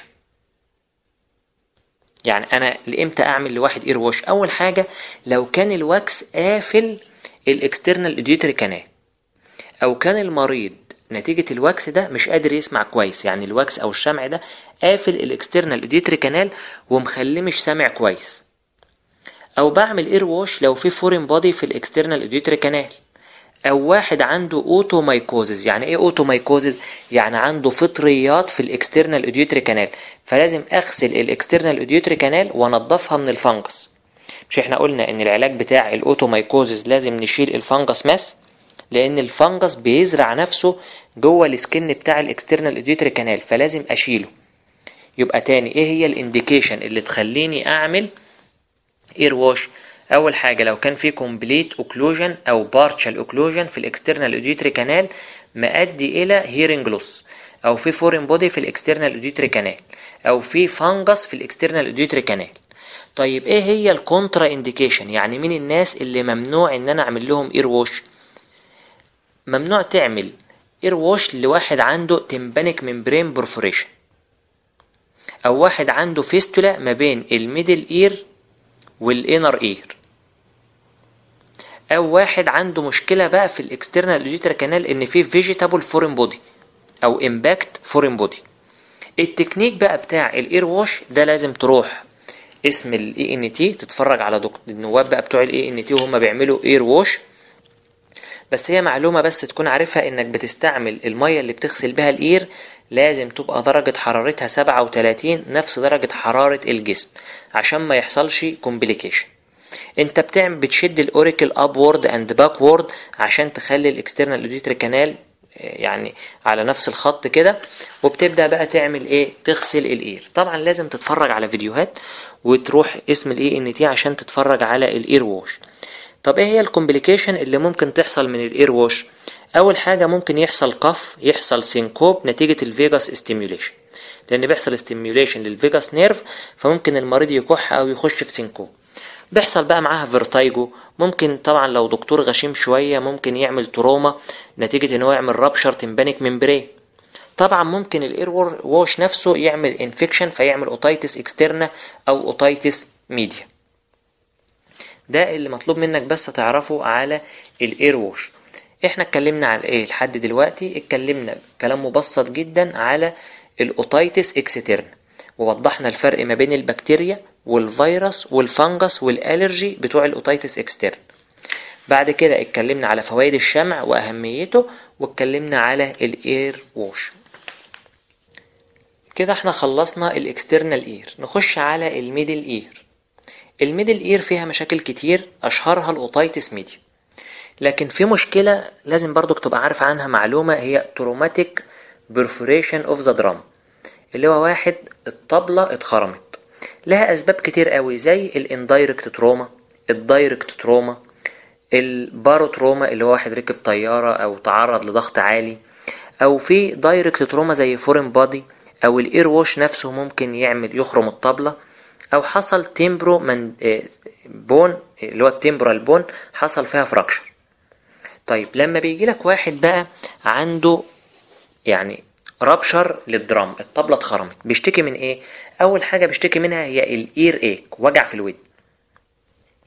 يعني انا لامتى اعمل لواحد اير ووش اول حاجه لو كان الواكس قافل الاكسترنال اوديوتري كانال او كان المريض نتيجة الواكس ده مش قادر يسمع كويس يعني الواكس او الشمع ده قافل الاكسترنال اوديوتري كانال ومخليه مش سامع كويس او بعمل اير ووش لو في فورين بودي في الاكسترنال اوديوتري كانال او واحد عنده اوتومايكوزز يعني ايه اوتومايكوزز يعني عنده فطريات في الاكسترنال اوديوتري كانال فلازم اغسل الاكسترنال اوديوتري كانال وانضفها من الفنجس مش احنا قلنا ان العلاج بتاع الاوتومايكوزز لازم نشيل الفنجس ماس لان الفنجس بيزرع نفسه جوه السكن بتاع الاكسترنال اوديوتري كانال فلازم اشيله يبقى تاني ايه هي الانديكيشن اللي تخليني اعمل اير ووش اول حاجه لو كان في كومبليت اوكلوجن او بارشال اوكلوجن في الاكسترنال اوديوتري كانال مؤدي الى هيرنج لوس او في فورين بودي في الاكسترنال اوديوتري كانال او في فانجس في الاكسترنال اوديوتري كانال طيب ايه هي الكونترا انديكيشن يعني مين الناس اللي ممنوع ان انا اعمل لهم اير ووش ممنوع تعمل اير ووش لواحد عنده تمبانيك ممبرين برفوريشن او واحد عنده فيستولا ما بين الميدل اير والانر اير او واحد عنده مشكله بقى في الاكسترنال اوديتر كانال ان في فيجيتابل فورين بودي او امباكت فورين بودي التكنيك بقى بتاع الاير ووش ده لازم تروح اسم الاي ان تي تتفرج على دكتور النواب بقى بتوع الاي ان تي وهم بيعملوا اير ووش بس هي معلومة بس تكون عارفها انك بتستعمل المية اللي بتغسل بها الاير لازم تبقى درجة حرارتها سبعة وتلاتين نفس درجة حرارة الجسم عشان ما يحصلش كومبليكيشن انت بتعمل بتشد الاوريكل ابورد اند باكورد عشان تخلي الاكسترنال اوديتري كانال يعني على نفس الخط كده وبتبدا بقى تعمل ايه تغسل الاير طبعا لازم تتفرج على فيديوهات وتروح اسم الاي ان تي عشان تتفرج على الاير ووش طب ايه هي الكومبليكيشن اللي ممكن تحصل من الاير ووش اول حاجه ممكن يحصل قف يحصل سينكوب نتيجه الفيجاس ستيميوليشن لان بيحصل ستيميوليشن للفيجاس نيرف فممكن المريض يكح او يخش في سينكوب بيحصل بقى معاها فيرتايجو ممكن طبعا لو دكتور غشيم شويه ممكن يعمل تروما نتيجه ان هو يعمل رابشر تمبانيك ممبرين طبعا ممكن الاير ووش نفسه يعمل انفكشن فيعمل اوتايتس اكسترنا او اوتايتس ميديا ده اللي مطلوب منك بس تعرفه على الاير ووش احنا اتكلمنا عن ايه لحد دلوقتي اتكلمنا كلام مبسط جدا على الاوتايتس اكسترن ووضحنا الفرق ما بين البكتيريا والفيروس والفنجس والالرجي بتوع الاوتايتس اكسترن بعد كده اتكلمنا على فوائد الشمع واهميته واتكلمنا على الاير ووش كده احنا خلصنا الاكسترنال اير نخش على الميدل اير الميدل اير فيها مشاكل كتير اشهرها الاوتايتس ميديا لكن في مشكله لازم برضك تبقى عارف عنها معلومه هي تروماتيك برفوريشن اوف ذا درام اللي هو واحد الطبله اتخرمت لها اسباب كتير قوي زي الاندايركت تروما الدايركت تروما الباروتروما اللي هو واحد ركب طياره او تعرض لضغط عالي او في دايركت تروما زي فورين بادي او الاير ووش نفسه ممكن يعمل يخرم الطبله او حصل تيمبرو من بون اللي هو التيمبرال بون حصل فيها فراكشر طيب لما بيجي لك واحد بقى عنده يعني رابشر للدرام الطبلة اتخرمت بيشتكي من ايه اول حاجة بيشتكي منها هي الاير ايك وجع في الود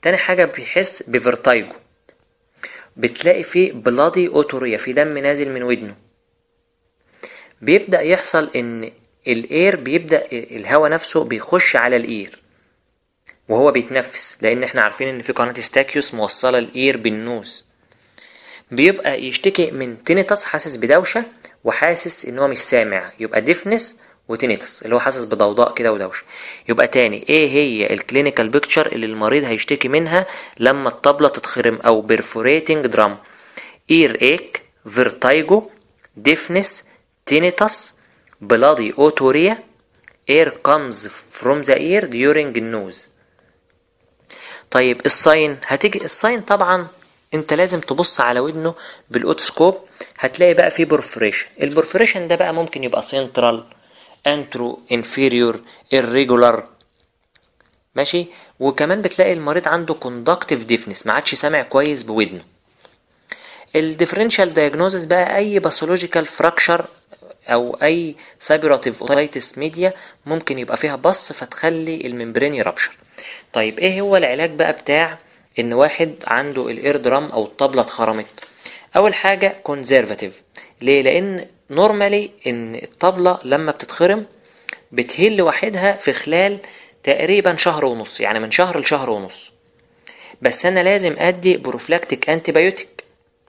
تاني حاجة بيحس بفرتايجو بتلاقي فيه بلادي اوتوريا في دم نازل من ودنه بيبدأ يحصل ان الاير بيبدأ الهواء نفسه بيخش على الاير وهو بيتنفس لان احنا عارفين ان في قناة ستاكيوس موصلة الاير بالنوز بيبقى يشتكي من تينيتاس حاسس بدوشة وحاسس ان هو مش سامع يبقى ديفنس وتينيتاس اللي هو حاسس بضوضاء كده ودوشة يبقى تاني ايه هي الكلينيكال بيكتشر اللي المريض هيشتكي منها لما الطبلة تتخرم او بيرفوريتنج درام اير ايك فيرتايجو ديفنس tinnitus bloody otorrhea air comes from the ear during النوز طيب الساين هتيجي الساين طبعا انت لازم تبص على ودنه بالاوتوسكوب هتلاقي بقى فيه برفوريشن البرفوريشن ده بقى ممكن يبقى سنترال انترو انفيريور irregular ماشي وكمان بتلاقي المريض عنده كوندكتيف ديفنس ما عادش سامع كويس بودنه الديفرنشال دايجنوزس بقى اي باثولوجيكال فراكشر او اي سايبراتيف اوتايتس ميديا ممكن يبقى فيها بص فتخلي الممبرين يربشر طيب ايه هو العلاج بقى بتاع ان واحد عنده الاير درام او الطبلة اتخرمت اول حاجة كونزرفاتيف ليه لان نورمالي ان الطبلة لما بتتخرم بتهيل لوحدها في خلال تقريبا شهر ونص يعني من شهر لشهر ونص بس انا لازم ادي بروفلاكتيك انتيبيوتيك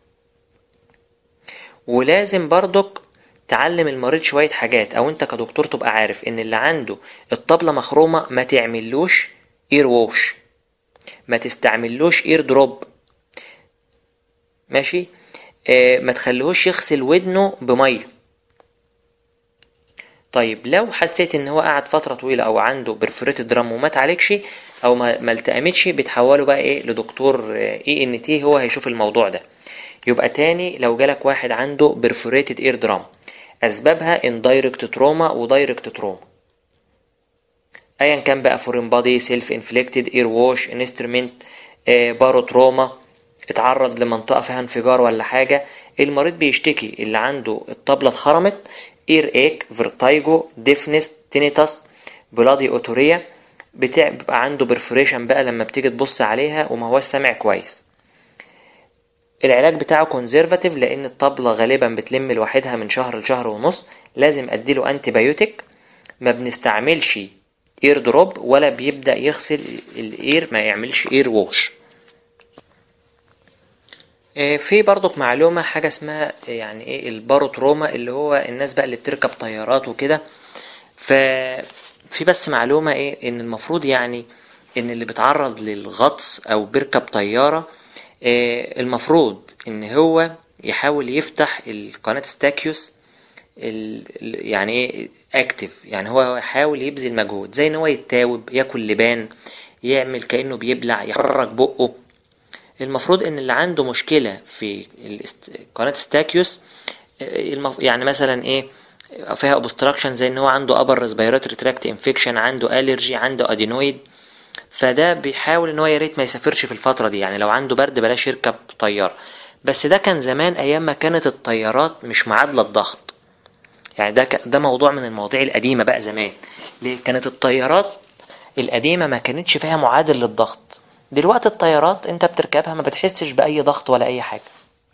ولازم برضك تعلم المريض شوية حاجات او انت كدكتور تبقى عارف ان اللي عنده الطبلة مخرومة ما تعملوش اير ووش ما تستعملوش اير دروب ماشي آه ما تخليهوش يغسل ودنه بمية طيب لو حسيت ان هو قعد فترة طويلة او عنده برفوريتد درام وما تعالجش او ما, ما التأمتش بتحوله بقى ايه لدكتور اي ان تي هو هيشوف الموضوع ده يبقى تاني لو جالك واحد عنده برفوريتد اير درام اسبابها اندايركت تروما ودايركت تروما ايا كان بقى فورين بادي سيلف انفليكتد اير ووش انسترومنت بارو تروما اتعرض لمنطقة فيها انفجار ولا حاجة المريض بيشتكي اللي عنده الطبلة اتخرمت اير ايك فيرتايجو ديفنس تينيتاس بلادي اوتوريا بيبقى عنده برفوريشن بقى لما بتيجي تبص عليها وما هوش سامع كويس العلاج بتاعه كونزرفاتيف لان الطبلة غالبا بتلم لوحدها من شهر لشهر ونص لازم اديله انتي بايوتيك ما بنستعملش اير دروب ولا بيبدأ يغسل الاير ما يعملش اير ووش في برضك معلومة حاجة اسمها يعني ايه الباروتروما اللي هو الناس بقى اللي بتركب طيارات وكده ففي بس معلومة ايه ان المفروض يعني ان اللي بيتعرض للغطس او بيركب طيارة المفروض ان هو يحاول يفتح القناة ستاكيوس يعني ايه اكتف يعني هو يحاول يبذل مجهود زي ان هو يتاوب ياكل لبان يعمل كأنه بيبلع يحرك بقه المفروض ان اللي عنده مشكلة في قناة ستاكيوس يعني مثلا ايه فيها obstruction زي ان هو عنده upper respiratory tract infection عنده allergy عنده adenoid فده بيحاول ان هو يا ريت ما يسافرش في الفترة دي يعني لو عنده برد بلاش يركب طيارة بس ده كان زمان ايام ما كانت الطيارات مش معادلة الضغط يعني ده ده موضوع من المواضيع القديمة بقى زمان ليه كانت الطيارات القديمة ما كانتش فيها معادل للضغط دلوقتي الطيارات انت بتركبها ما بتحسش بأي ضغط ولا أي حاجة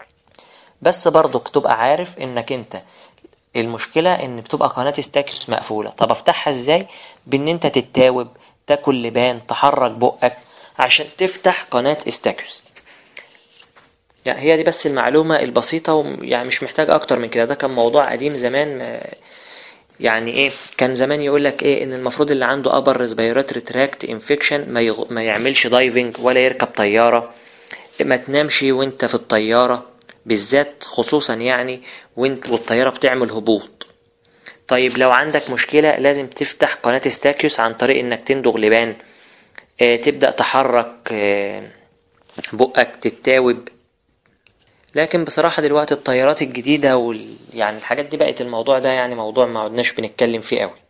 بس برضك تبقى عارف انك انت المشكلة ان بتبقى قناة ستاكيوس مقفولة طب افتحها ازاي بان انت تتاوب تاكل لبان تحرك بقك عشان تفتح قناة استاكيوس يعني هي دي بس المعلومة البسيطة ويعني مش محتاج أكتر من كده ده كان موضوع قديم زمان ما يعني إيه كان زمان يقول لك إيه إن المفروض اللي عنده upper respiratory tract infection ما, يغ... ما يعملش دايفنج ولا يركب طيارة ما تنامش وأنت في الطيارة بالذات خصوصا يعني وانت والطيارة بتعمل هبوط طيب لو عندك مشكلة لازم تفتح قناة ستاكيوس عن طريق انك تندغ لبان اه تبدأ تحرك اه بقك تتاوب لكن بصراحة دلوقتي الطيارات الجديدة وال... يعني الحاجات دي بقت الموضوع ده يعني موضوع ما عدناش بنتكلم فيه قوي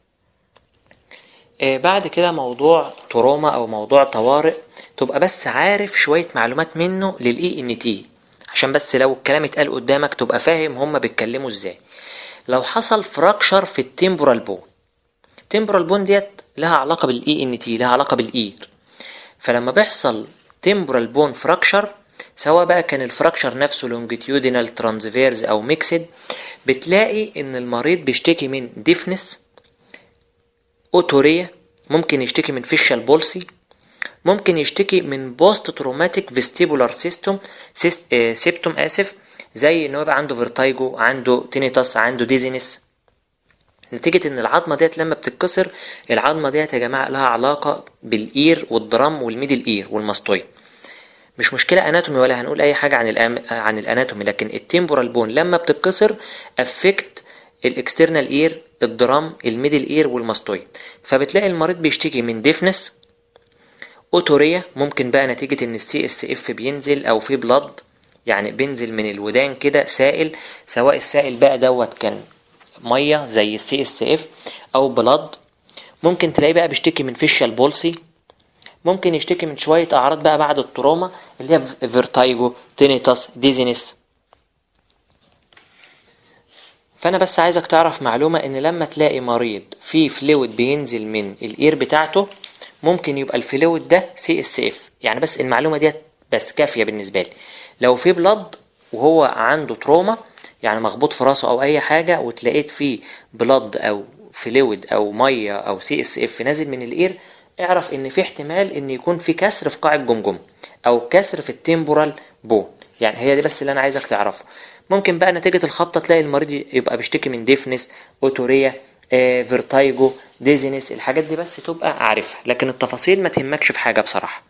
اه بعد كده موضوع تروما او موضوع طوارئ تبقى بس عارف شوية معلومات منه للاي ان تي عشان بس لو الكلام اتقال قدامك تبقى فاهم هما بيتكلموا ازاي لو حصل فراكشر في التمبورال بون التمبورال بون ديت لها علاقة بالاي ان تي لها علاقة بالاير فلما بيحصل temporal bone fracture سواء بقى كان الفراكشر نفسه لونجيتيودينال ترانسفيرز او ميكسد بتلاقي ان المريض بيشتكي من ديفنس اوتوريا ممكن يشتكي من فيشال بولسي ممكن يشتكي من بوست تروماتيك فيستيبولار سيستم سيبتوم اسف زي ان هو يبقى عنده فيرتايجو عنده تينيتاس عنده ديزينس نتيجة ان العظمة ديت لما بتتكسر العظمة ديت يا جماعة لها علاقة بالاير والدرام والميدل اير والماستويد مش مشكلة اناتومي ولا هنقول اي حاجة عن الأم... عن الاناتومي لكن التمبورال بون لما بتتكسر افكت الاكسترنال اير الدرام الميدل اير والماستويد فبتلاقي المريض بيشتكي من ديفنس اوتوريا ممكن بقى نتيجة ان السي اس اف بينزل او في بلاد يعني بينزل من الودان كده سائل سواء السائل بقى دوت كان ميه زي السي اس اف او بلاد ممكن تلاقيه بقى بيشتكي من فيشال بولسي ممكن يشتكي من شوية أعراض بقى بعد التروما اللي هي فيرتايجو تينيتاس ديزينس فأنا بس عايزك تعرف معلومة إن لما تلاقي مريض فيه فلويد بينزل من الإير بتاعته ممكن يبقى الفلويد ده سي اس اف يعني بس المعلومة ديت بس كافية بالنسبة لي لو في بلد وهو عنده تروما يعني مخبوط في راسه او اي حاجة وتلاقيت فيه بلد او فلويد او مية او سي اس اف نازل من الاير اعرف ان في احتمال ان يكون في كسر في قاع الجمجمة او كسر في التمبورال بون يعني هي دي بس اللي انا عايزك تعرفه ممكن بقى نتيجة الخبطة تلاقي المريض يبقى بيشتكي من ديفنس اوتوريا آه، فيرتايجو ديزينس الحاجات دي بس تبقى عارفها لكن التفاصيل ما تهمكش في حاجة بصراحة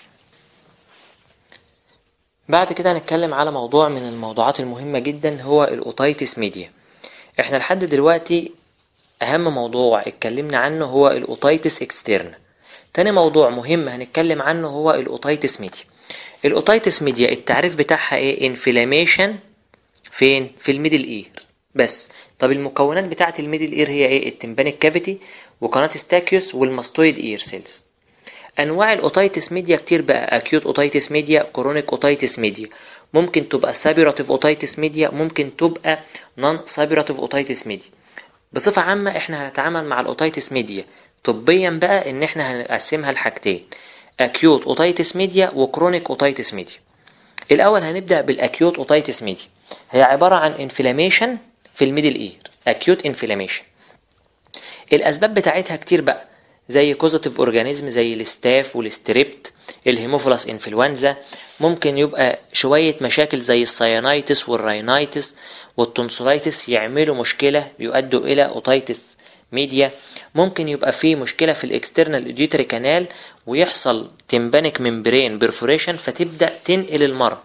بعد كده هنتكلم على موضوع من الموضوعات المهمة جدا هو الأوتايتس ميديا احنا لحد دلوقتي أهم موضوع اتكلمنا عنه هو الأوتايتس اكسترنا تاني موضوع مهم هنتكلم عنه هو الأوتايتس ميديا الأوتايتس ميديا التعريف بتاعها ايه انفلاميشن فين في الميدل اير بس طب المكونات بتاعة الميدل اير هي ايه التمبانيك كافيتي وقناة ستاكيوس والماستويد اير سيلز انواع الاوتايتس ميديا كتير بقى اكيوت اوتايتس ميديا كرونيك اوتايتس ميديا ممكن تبقى سابيراتيف اوتايتس ميديا ممكن تبقى نون سابيراتيف اوتايتس ميديا بصفة عامة احنا هنتعامل مع الاوتايتس ميديا طبيا بقى ان احنا هنقسمها لحاجتين اكيوت اوتايتس ميديا وكرونيك اوتايتس ميديا الاول هنبدا بالاكيوت اوتايتس ميديا هي عباره عن انفلاميشن في الميدل اير اكيوت انفلاميشن الاسباب بتاعتها كتير بقى زي كوزاتيف اورجانيزم زي الستاف والستريبت الهيموفيلاس انفلونزا ممكن يبقى شوية مشاكل زي الساينايتس والراينايتس والتونسولايتس يعملوا مشكلة يؤدوا إلى أوتايتس ميديا ممكن يبقى فيه مشكلة في الاكسترنال اوديوتري كانال ويحصل تمبانيك ممبرين بيرفوريشن فتبدأ تنقل المرض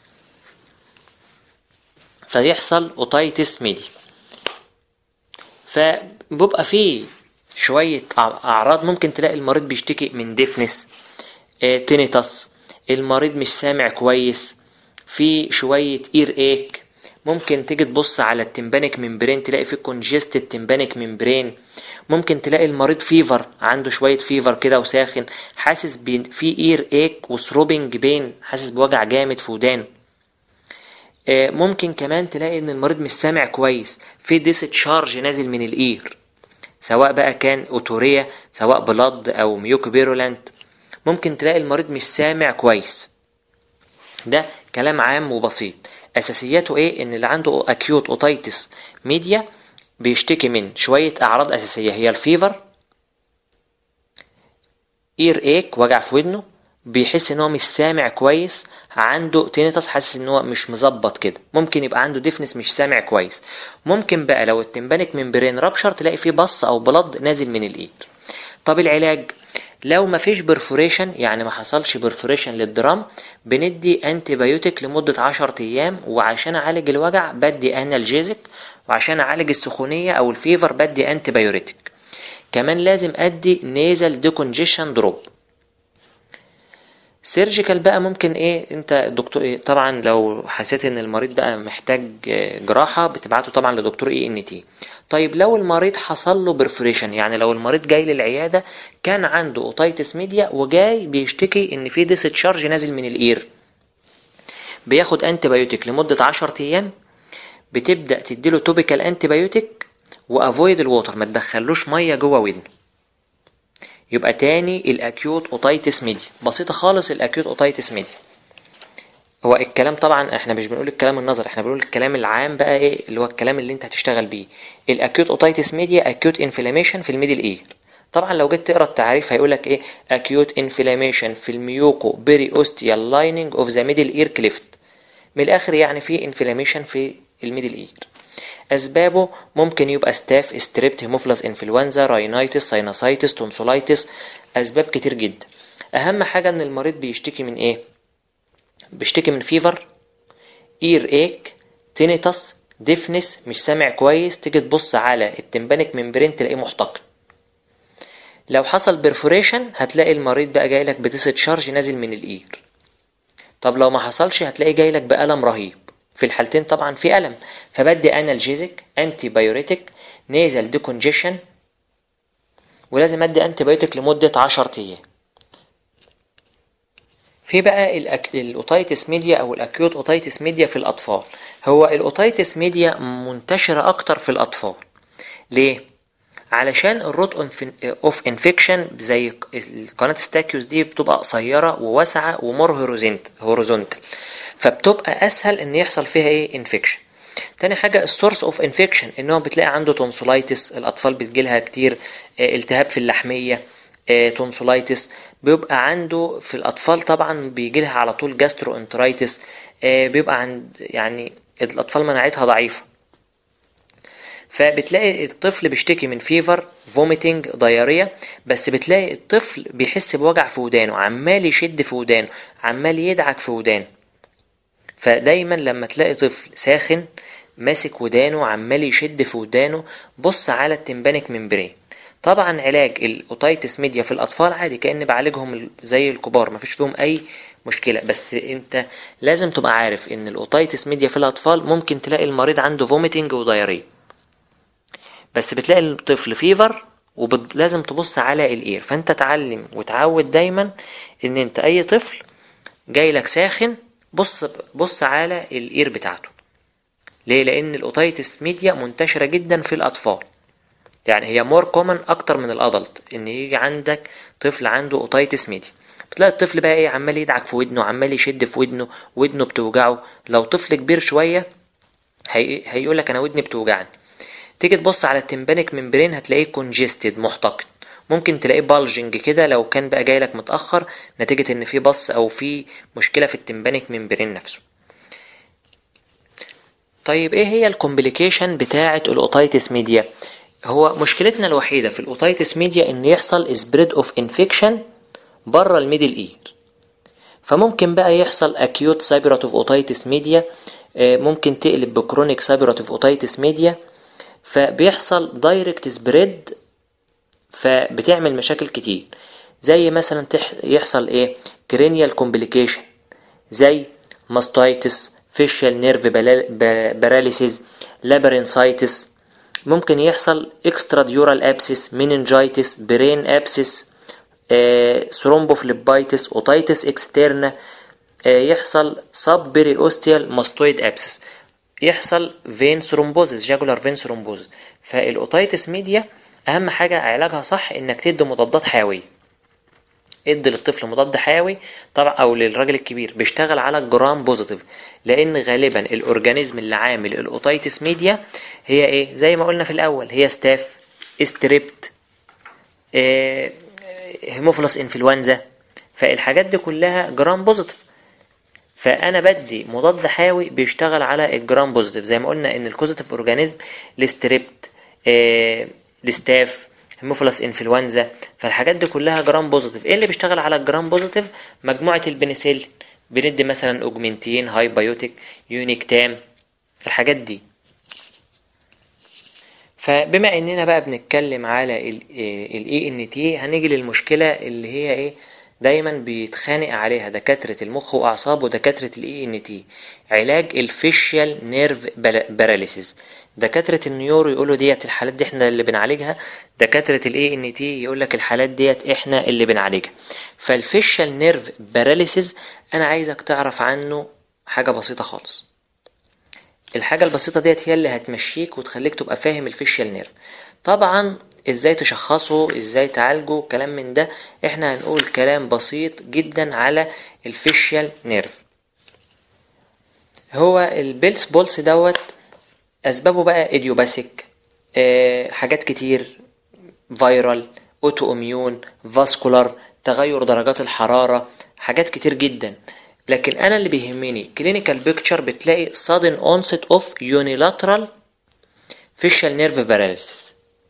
فيحصل اوتايتس ميديا فبيبقى فيه شوية أعراض ممكن تلاقي المريض بيشتكي من ديفنس آه، تينيتاس المريض مش سامع كويس في شوية اير ايك ممكن تيجي تبص على التمبانيك ممبرين تلاقي في كونجست التمبانيك ممبرين ممكن تلاقي المريض فيفر عنده شوية فيفر كده وساخن حاسس في اير ايك وثروبنج بين حاسس بوجع جامد في ودانه آه، ممكن كمان تلاقي ان المريض مش سامع كويس في ديستشارج نازل من الاير سواء بقى كان اوتوريا سواء بلاد او ميوكوبيرولانت ممكن تلاقي المريض مش سامع كويس ده كلام عام وبسيط اساسياته ايه ان اللي عنده اكيوت اوتايتس ميديا بيشتكي من شوية اعراض اساسية هي الفيفر اير ايك وجع في ودنه بيحس ان هو مش سامع كويس عنده تينيتاس حاسس ان هو مش مظبط كده ممكن يبقى عنده ديفنس مش سامع كويس ممكن بقى لو التمبانيك ممبرين رابشر تلاقي فيه بص او بلد نازل من الايد طب العلاج لو مفيش برفوريشن يعني ما حصلش برفوريشن للدرام بندي انتي بايوتيك لمدة عشر ايام وعشان اعالج الوجع بدي انالجيزك وعشان اعالج السخونية او الفيفر بدي انتي بايوريتك كمان لازم ادي نيزل ديكونجيشن دروب سيرجيكال بقى ممكن ايه انت دكتور إيه طبعا لو حسيت ان المريض بقى محتاج جراحه بتبعته طبعا لدكتور اي ان تي طيب لو المريض حصل له برفريشن يعني لو المريض جاي للعياده كان عنده اوتايتس ميديا وجاي بيشتكي ان في ديستشارج نازل من الاير بياخد انتي بايوتيك لمده 10 ايام بتبدا تديله توبيكال انتي بايوتيك وافويد الووتر ما تدخلوش ميه جوه ودنه يبقى تاني الاكيوت اوتايتس ميديا بسيطة خالص الاكيوت اوتايتس ميديا هو الكلام طبعا احنا مش بنقول الكلام النظري احنا بنقول الكلام العام بقى ايه اللي هو الكلام اللي انت هتشتغل بيه الاكيوت اوتايتس ميديا اكيوت انفلاميشن في الميدل اير طبعا لو جيت تقرا التعريف هيقولك ايه acute inflammation في الميوكو بريوستيال لايننج اوف ذا ميدل اير كليفت من الاخر يعني في انفلاميشن في الميدل اير اسبابه ممكن يبقى ستاف ستريبت هيموفلس انفلونزا راينايتس ساينوسايتس تونسولايتس اسباب كتير جدا اهم حاجه ان المريض بيشتكي من ايه بيشتكي من فيفر اير ايك تينيتس ديفنس مش سامع كويس تيجي تبص على التمبانيك ممبرين تلاقيه محتقن لو حصل برفوريشن هتلاقي المريض بقى جايلك بتسد شارج نازل من الاير طب لو ما حصلش هتلاقي جايلك بألم رهيب في الحالتين طبعا في ألم فبدي انالجيزك انتي بايوريتك نيزل ديكونجيشن ولازم ادي انتي بايوتيك لمدة عشر ايام في بقى الأك... الاوتايتس ميديا او الاكيوت اوتايتس ميديا في الاطفال هو الاوتايتس ميديا منتشرة اكتر في الاطفال ليه علشان الروت اوف انفكشن زي القناة ستاكيوس دي بتبقى قصيرة وواسعة ومور هوريزونتال فبتبقى اسهل ان يحصل فيها ايه انفكشن تاني حاجة السورس اوف انفكشن ان هو بتلاقي عنده تونسولايتس الاطفال بتجيلها كتير التهاب في اللحمية تونسولايتس بيبقى عنده في الاطفال طبعا بيجيلها على طول جاسترو انترايتس بيبقى عند يعني الاطفال مناعتها ضعيفة فبتلاقي الطفل بيشتكي من فيفر فوميتنج ضيارية بس بتلاقي الطفل بيحس بوجع في ودانه عمال يشد في ودانه عمال يدعك في ودانه فدايما لما تلاقي طفل ساخن ماسك ودانه عمال يشد في ودانه بص على التمبانيك ممبرين طبعا علاج الاوتايتس ميديا في الاطفال عادي كأن بعالجهم زي الكبار مفيش فيهم اي مشكلة بس انت لازم تبقى عارف ان الاوتايتس ميديا في الاطفال ممكن تلاقي المريض عنده فوميتنج وضيارية بس بتلاقي الطفل فيفر ولازم تبص على الاير فانت تعلم وتعود دايما ان انت اي طفل جاي لك ساخن بص بص على الاير بتاعته ليه لان الاوتايتس ميديا منتشره جدا في الاطفال يعني هي مور كومن اكتر من الادلت ان يجي عندك طفل عنده اوتايتس ميديا بتلاقي الطفل بقى ايه عمال يدعك في ودنه عمال يشد في ودنه ودنه بتوجعه لو طفل كبير شويه هي... هيقول لك انا ودني بتوجعني تيجي تبص على التمبانيك ممبرين هتلاقيه كونجستد محتقن ممكن تلاقيه بالجنج كده لو كان بقى جايلك متأخر نتيجة ان في بص او في مشكلة في التمبانيك ممبرين نفسه طيب ايه هي الكومبليكيشن بتاعة الاوتايتس ميديا هو مشكلتنا الوحيدة في الاوتايتس ميديا ان يحصل سبريد اوف انفكشن بره الميدل اير فممكن بقى يحصل اكيوت سايبراتيف اوتايتس ميديا ممكن تقلب بكرونيك سايبراتيف اوتايتس ميديا فبيحصل دايركت سبريد فبتعمل مشاكل كتير زي مثلا تح... يحصل ايه كرينيال كومبليكيشن زي ماستايتس فيشال نيرف باراليسيز لابرينسايتس ممكن يحصل اكسترا ديورال ابسس مينينجايتس برين ابسس ثرومبوفليبايتس اوتايتس اكسترنا يحصل سب بيريوستيال ماستويد ابسس يحصل فين ثرومبوزس جاجولار فين ثرومبوزس فالاوتايتس ميديا اهم حاجه علاجها صح انك تدي مضادات حيويه ادي للطفل مضاد حيوي طبعا او للراجل الكبير بيشتغل على الجرام بوزيتيف لان غالبا الاورجانيزم اللي عامل الاوتايتس ميديا هي ايه زي ما قلنا في الاول هي ستاف استريبت اه هيموفلس انفلونزا فالحاجات دي كلها جرام بوزيتيف فانا بدي مضاد حيوي بيشتغل على الجرام بوزيتيف زي ما قلنا ان الكوزيتيف اورجانيزم الستريبت اه الستاف هيموفيلس انفلونزا فالحاجات دي كلها جرام بوزيتيف ايه اللي بيشتغل على الجرام بوزيتيف مجموعه البنسلين بندي مثلا اوجمنتين هاي بايوتيك يونيكتام الحاجات دي فبما اننا بقى بنتكلم على الاي ان تي هنيجي للمشكله اللي هي ايه دايما بيتخانق عليها دكاترة المخ وأعصاب ودكاترة الاي ان تي علاج الفيشيال نيرف باراليسيس دكاترة النيورو يقولوا ديت الحالات دي احنا اللي بنعالجها دكاترة الاي ان تي يقول لك الحالات ديت احنا اللي بنعالجها فالفيشيال نيرف باراليسيس انا عايزك تعرف عنه حاجة بسيطة خالص الحاجة البسيطة ديت هي اللي هتمشيك وتخليك تبقى فاهم الفيشيال نيرف طبعا ازاي تشخصه ازاي تعالجه كلام من ده احنا هنقول كلام بسيط جدا على الفيشيال نيرف هو البيلس بولس دوت اسبابه بقى ايديوباثيك اه حاجات كتير فيرال اوتو اميون فاسكولار تغير درجات الحرارة حاجات كتير جدا لكن انا اللي بيهمني كلينيكال بيكتشر بتلاقي sudden onset of unilateral facial nerve paralysis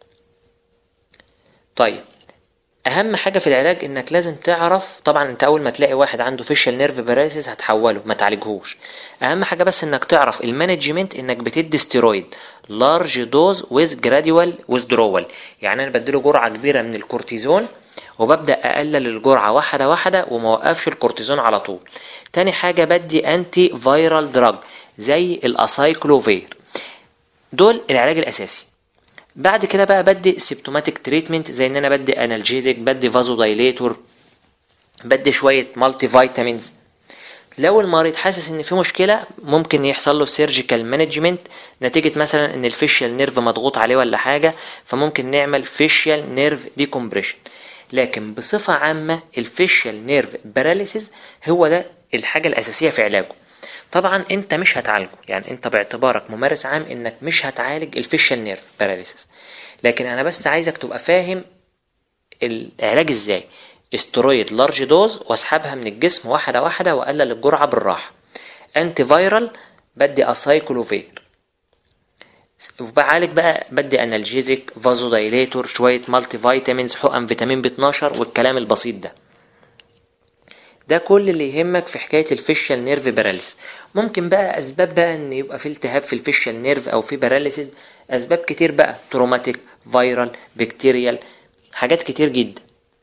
طيب اهم حاجه في العلاج انك لازم تعرف طبعا انت اول ما تلاقي واحد عنده فيشال نيرف باراليسيس هتحوله ما تعالجهوش اهم حاجه بس انك تعرف المانجمنت انك بتدي ستيرويد لارج دوز ويز جراديوال ويزدرول يعني انا بديله جرعه كبيره من الكورتيزون وببدا اقلل الجرعه واحده واحده وما اوقفش الكورتيزون على طول تاني حاجه بدي انتي فايرال دراج زي الاسايكلوفير دول العلاج الاساسي بعد كده بقى بدي سيبتوماتيك تريتمنت زي ان انا بدي انالجيزك بدي فازو دايليتور بدي شويه مالتي فيتامينز لو المريض حاسس ان في مشكله ممكن يحصل له سيرجيكال مانجمنت نتيجه مثلا ان الفيشيال نيرف مضغوط عليه ولا حاجه فممكن نعمل فيشيال نيرف ديكومبريشن لكن بصفه عامه الفيشيال نيرف باراليسيس هو ده الحاجه الاساسيه في علاجه طبعا انت مش هتعالجه يعني انت باعتبارك ممارس عام انك مش هتعالج الفيشال نيرف باراليسيس لكن انا بس عايزك تبقى فاهم العلاج ازاي استرويد لارج دوز واسحبها من الجسم واحده واحده واقلل الجرعه بالراحه انتي فايرال بدي اسايكلوفير وبعالج بقى بدي انالجيزك فازو دايليتور شويه مالتي فيتامينز حقن فيتامين بي 12 والكلام البسيط ده ده كل اللي يهمك في حكايه الفيشال نيرف باراليس ممكن بقى اسباب بقى ان يبقى في التهاب في الفيشال نيرف او في باراليسيس اسباب كتير بقى تروماتيك فيرال بكتيريال حاجات كتير جدا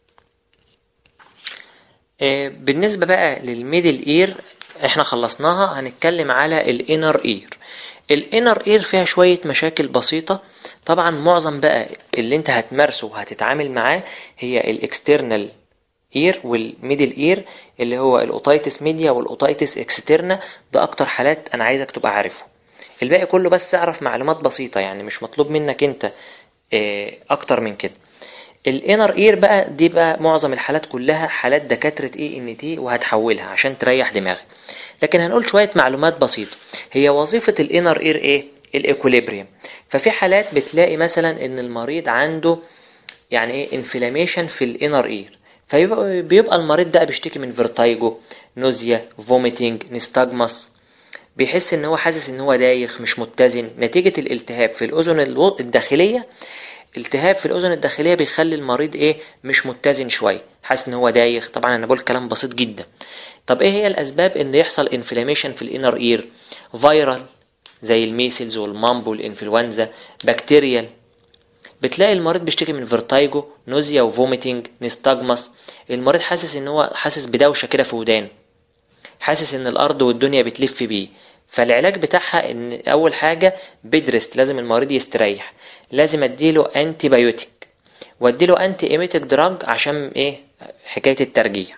آه بالنسبه بقى للميدل اير احنا خلصناها هنتكلم على الانر اير الانر اير فيها شويه مشاكل بسيطه طبعا معظم بقى اللي انت هتمارسه وهتتعامل معاه هي الاكسترنال اير والميدل اير اللي هو الاوتايتس ميديا والاوتايتس اكسترنا ده اكتر حالات انا عايزك تبقى عارفه الباقي كله بس اعرف معلومات بسيطة يعني مش مطلوب منك انت اكتر من كده الانر اير بقى دي بقى معظم الحالات كلها حالات دكاترة اي ان تي وهتحولها عشان تريح دماغك لكن هنقول شوية معلومات بسيطة هي وظيفة الانر اير ايه الايكوليبريم ففي حالات بتلاقي مثلا ان المريض عنده يعني ايه انفلاميشن في الانر اير فبيبقى بيبقى المريض ده بيشتكي من فيرتايجو نوزيا فوميتنج نستاجمس بيحس ان هو حاسس ان هو دايخ مش متزن نتيجة الالتهاب في الاذن الداخلية التهاب في الاذن الداخلية بيخلي المريض ايه مش متزن شوية حاسس ان هو دايخ طبعا انا بقول كلام بسيط جدا طب ايه هي الاسباب ان يحصل انفلاميشن في الانر اير فيرال زي الميسلز والمامب والانفلونزا بكتيريال بتلاقي المريض بيشتكي من فيرتايجو نوزيا وفوميتنج نستاجمس المريض حاسس ان هو حاسس بدوشه كده في ودانه حاسس ان الارض والدنيا بتلف بيه فالعلاج بتاعها ان اول حاجه بيدرست لازم المريض يستريح لازم اديله انتي بايوتيك واديله انتي ايميتيك دراج عشان ايه حكايه الترجيع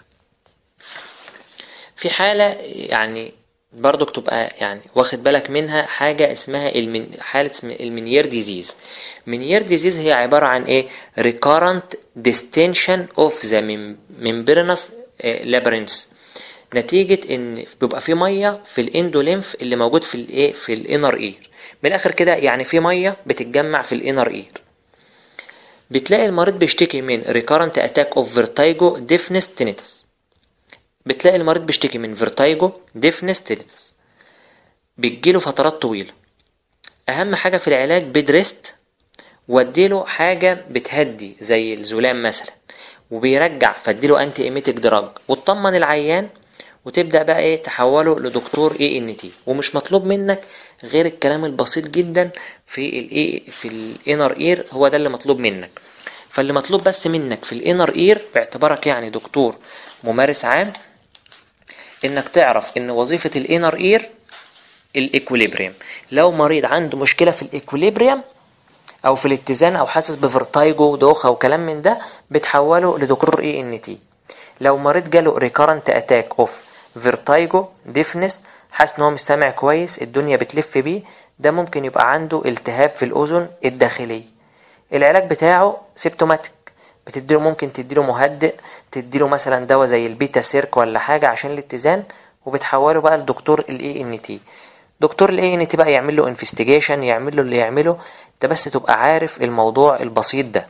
في حاله يعني برضك تبقى يعني واخد بالك منها حاجة اسمها المن... حالة المنيير ديزيز منيير ديزيز هي عبارة عن ايه recurrent distension of the membranous labyrinth نتيجة ان بيبقى في مية في الاندوليمف اللي موجود في الايه في الانر اير من الاخر كده يعني في مية بتتجمع في الانر اير بتلاقي المريض بيشتكي من recurrent attack of vertigo deafness tinnitus بتلاقي المريض بيشتكي من فيرتايجو ديفنس تيريتس بتجيله فترات طويلة أهم حاجة في العلاج بيدريست واديله حاجة بتهدي زي الزلام مثلا وبيرجع فاديله انتي ايميتيك دراج وتطمن العيان وتبدأ بقى ايه تحوله لدكتور اي ان تي ومش مطلوب منك غير الكلام البسيط جدا في الاي في الانر اير هو ده اللي مطلوب منك فاللي مطلوب بس منك في الانر اير باعتبارك يعني دكتور ممارس عام انك تعرف ان وظيفة الانر اير الايكوليبريم لو مريض عنده مشكلة في الايكوليبريم او في الاتزان او حاسس بفرتايجو دوخة وكلام من ده بتحوله لدكتور اي ان تي لو مريض جاله ريكارنت اتاك اوف فيرتايجو ديفنس حاسس ان هو مش سامع كويس الدنيا بتلف بيه ده ممكن يبقى عنده التهاب في الاذن الداخليه العلاج بتاعه سيبتوماتيك بتديله ممكن تديله مهدئ تديله مثلا دواء زي البيتا سيرك ولا حاجة عشان الاتزان وبتحوله بقى لدكتور الاي ان تي دكتور الاي ان تي بقى يعمل له انفستيجيشن يعمل له اللي يعمله انت بس تبقى عارف الموضوع البسيط ده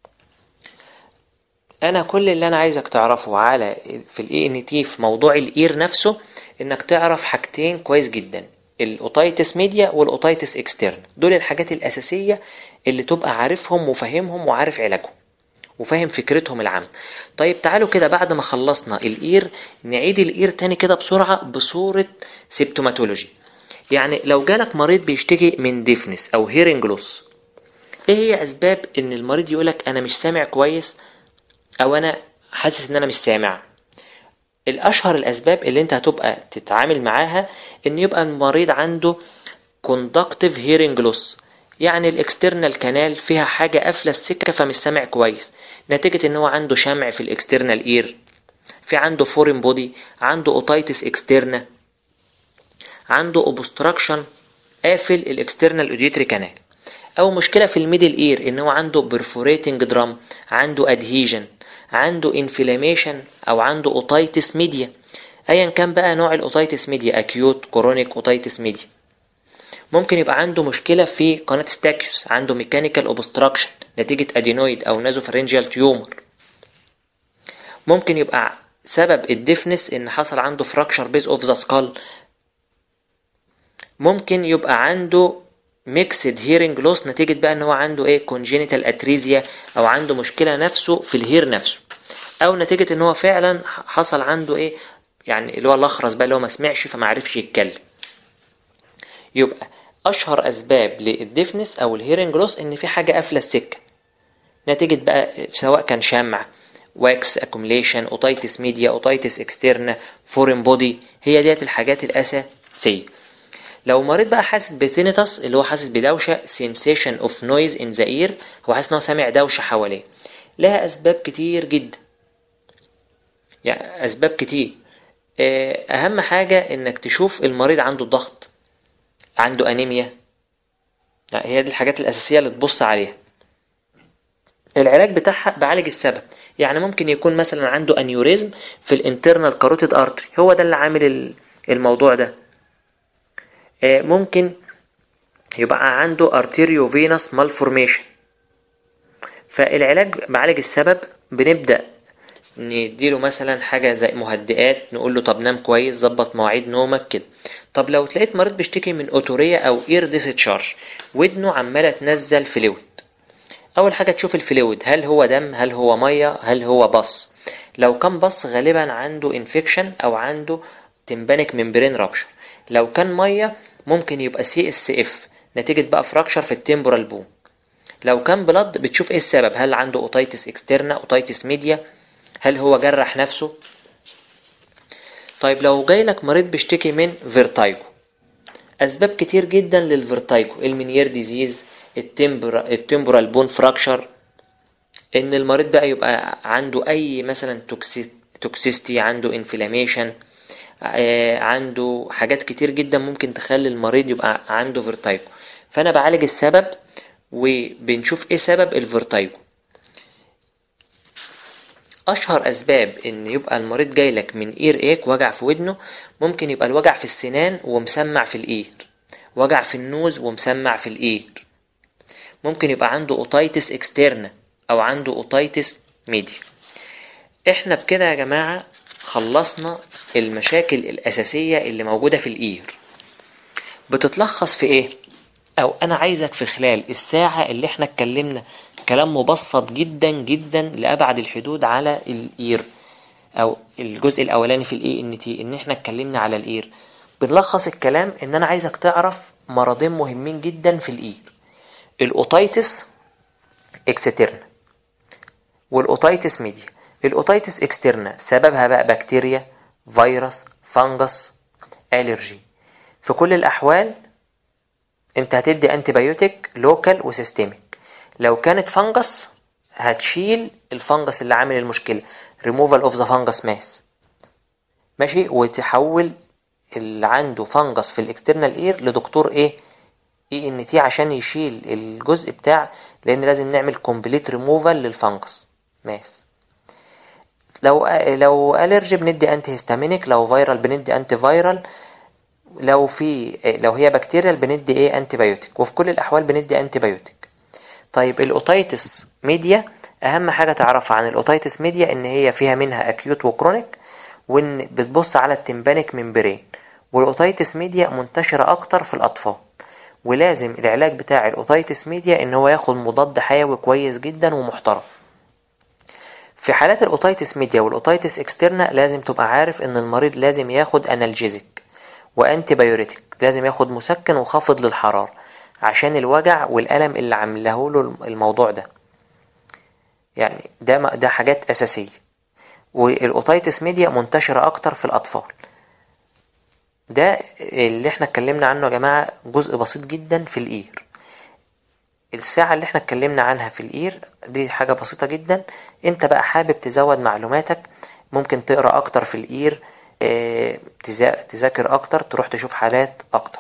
انا كل اللي انا عايزك تعرفه على في الاي ان تي في موضوع الاير نفسه انك تعرف حاجتين كويس جدا الاوتايتس ميديا والاوتايتس اكسترن دول الحاجات الاساسيه اللي تبقى عارفهم وفاهمهم وعارف علاجهم وفاهم فكرتهم العامة طيب تعالوا كده بعد ما خلصنا الاير نعيد الاير تاني كده بسرعة بصورة سيبتوماتولوجي يعني لو جالك مريض بيشتكي من ديفنس او هيرنج لوس ايه هي اسباب ان المريض يقولك انا مش سامع كويس او انا حاسس ان انا مش سامع الاشهر الاسباب اللي انت هتبقى تتعامل معاها ان يبقى المريض عنده conductive hearing loss يعني الاكسترنال كانال فيها حاجة قافلة السكة فمش سامع كويس نتيجة ان هو عنده شمع في الاكسترنال اير في عنده فورين بودي عنده اوتايتس اكسترنا عنده اوبستراكشن قافل الاكسترنال اوديتري كانال او مشكلة في الميدل اير ان هو عنده برفوريتنج درام عنده ادهيجن عنده انفلاميشن او عنده اوتايتس ميديا ايا كان بقى نوع الاوتايتس ميديا اكيوت كورونيك اوتايتس ميديا ممكن يبقى عنده مشكلة في قناة ستاكيوس عنده ميكانيكال اوبستراكشن نتيجة ادينويد او نازوفرنجيال تيومر ممكن يبقى سبب الديفنس ان حصل عنده فراكشر بيز اوف ذا سكال ممكن يبقى عنده ميكسد هيرنج لوس نتيجة بقى ان هو عنده ايه كونجينيتال اتريزيا او عنده مشكلة نفسه في الهير نفسه او نتيجة ان هو فعلا حصل عنده ايه يعني اللي هو الاخرس بقى اللي هو ما سمعش فما عرفش يتكلم يبقى اشهر اسباب للديفنس او الهيرنج لوس ان في حاجة قافلة السكة نتيجة بقى سواء كان شمع واكس اكوميليشن اوتايتس ميديا اوتايتس اكسترنا فورين بودي هي ديت الحاجات الاساسيه لو مريض بقى حاسس بتينيتس اللي هو حاسس بدوشه sensation of noise in the ear هو حاسس ان هو سامع دوشه حواليه لها اسباب كتير جدا يعني اسباب كتير اهم حاجه انك تشوف المريض عنده ضغط عنده انيميا هي دي الحاجات الاساسيه اللي تبص عليها العلاج بتاعها بعالج السبب يعني ممكن يكون مثلا عنده انيوريزم في الانترنال كاروتيد ارتري هو ده اللي عامل الموضوع ده ممكن يبقى عنده ارتيريو فينس مالفورميشن فالعلاج بعالج السبب بنبدا نديله مثلا حاجه زي مهدئات نقول له طب نام كويس ظبط مواعيد نومك كده طب لو تلاقيت مريض بيشتكي من اوتوريا او اير ديستشارج ودنه عماله تنزل فلويد اول حاجه تشوف الفلويد هل هو دم هل هو ميه هل هو بص لو كان بص غالبا عنده انفكشن او عنده تمبانيك ممبرين رابشر لو كان ميه ممكن يبقى سي اس اف نتيجه بقى فراكشر في التمبورال بون لو كان بلد بتشوف ايه السبب هل عنده اوتايتس اكسترنا اوتايتس ميديا هل هو جرح نفسه طيب لو جاي لك مريض بيشتكي من فيرتايجو اسباب كتير جدا للفيرتايجو المنيير ديزيز التمبر التمبورال بون فراكشر ان المريض بقى يبقى عنده اي مثلا توكسي توكسيستي عنده انفلاميشن عنده حاجات كتير جدا ممكن تخلي المريض يبقى عنده فيرتايجو فانا بعالج السبب وبنشوف ايه سبب الفيرتايجو اشهر اسباب ان يبقى المريض جايلك من اير ايك وجع في ودنه ممكن يبقى الوجع في السنان ومسمع في الاير وجع في النوز ومسمع في الاير ممكن يبقى عنده اوتايتس اكسترنا او عنده اوتايتس ميديا احنا بكده يا جماعة خلصنا المشاكل الاساسية اللي موجودة في الاير بتتلخص في ايه او انا عايزك في خلال الساعة اللي احنا اتكلمنا كلام مبسط جدا جدا لابعد الحدود على الاير او الجزء الاولاني في الاي ان تي ان احنا اتكلمنا على الاير بنلخص الكلام ان انا عايزك تعرف مرضين مهمين جدا في الاير الاوتايتس اكسترنا والاوتايتس ميديا الاوتايتس اكسترنا سببها بقى بكتيريا فيروس فانجس الرجي في كل الاحوال انت هتدي انتيبيوتيك لوكال وسيستميك لو كانت فانجس هتشيل الفانجس اللي عامل المشكله ريموفال اوف ذا فانجس ماس ماشي وتحول اللي عنده فانجس في الاكسترنال اير لدكتور ايه اي ان تي عشان يشيل الجزء بتاع لان لازم نعمل كومبليت ريموفال للفنجس ماس لو لو الرجي بندي انتي هيستامينيك لو فيرال بندي انتي فيرال لو في لو هي بكتيريال بندي ايه انتي بايوتيك وفي كل الاحوال بندي انتي بايوتيك طيب الاوتيتس ميديا اهم حاجه تعرفها عن الاوتيتس ميديا ان هي فيها منها اكيوت وكرونيك وان بتبص على التمبانيك ممبرين والاوتيتس ميديا منتشره اكتر في الاطفال ولازم العلاج بتاع الاوتيتس ميديا ان هو ياخد مضاد حيوي كويس جدا ومحترم في حالات الاوتيتس ميديا والاوتيتس اكسترنا لازم تبقى عارف ان المريض لازم ياخد انالجيزيك وانتي بايوريتك لازم ياخد مسكن وخافض للحرارة عشان الوجع والألم اللي عامله له الموضوع ده يعني ده ده حاجات أساسية والاوتيتس ميديا منتشرة أكتر في الأطفال ده اللي احنا اتكلمنا عنه يا جماعة جزء بسيط جدا في الإير الساعة اللي احنا اتكلمنا عنها في الإير دي حاجة بسيطة جدا انت بقى حابب تزود معلوماتك ممكن تقرأ أكتر في الإير اه تذاكر أكتر تروح تشوف حالات أكتر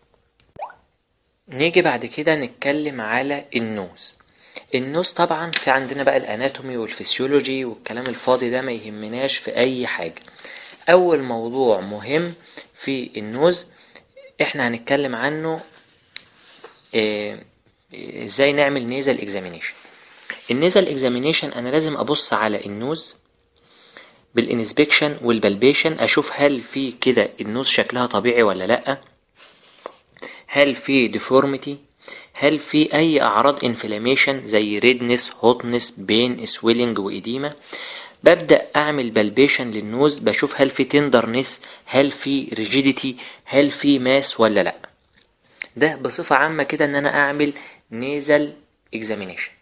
نيجي بعد كده نتكلم على النوز النوز طبعا في عندنا بقى الاناتومي والفسيولوجي والكلام الفاضي ده ما يهمناش في اي حاجة اول موضوع مهم في النوز احنا هنتكلم عنه اه ازاي نعمل نيزل اكزامينيشن النيزل اكزامينيشن انا لازم ابص على النوز بالانسبكشن والبلبيشن اشوف هل في كده النوز شكلها طبيعي ولا لا هل في ديفورميتي هل في اي اعراض انفلاميشن زي ريدنس هوتنس بين سويلنج وإديمة ببدأ أعمل بلبيشن للنوز بشوف هل في تندرنس هل في ريجيديتي هل في ماس ولا لأ ده بصفة عامة كده إن أنا أعمل نيزل اكزامينيشن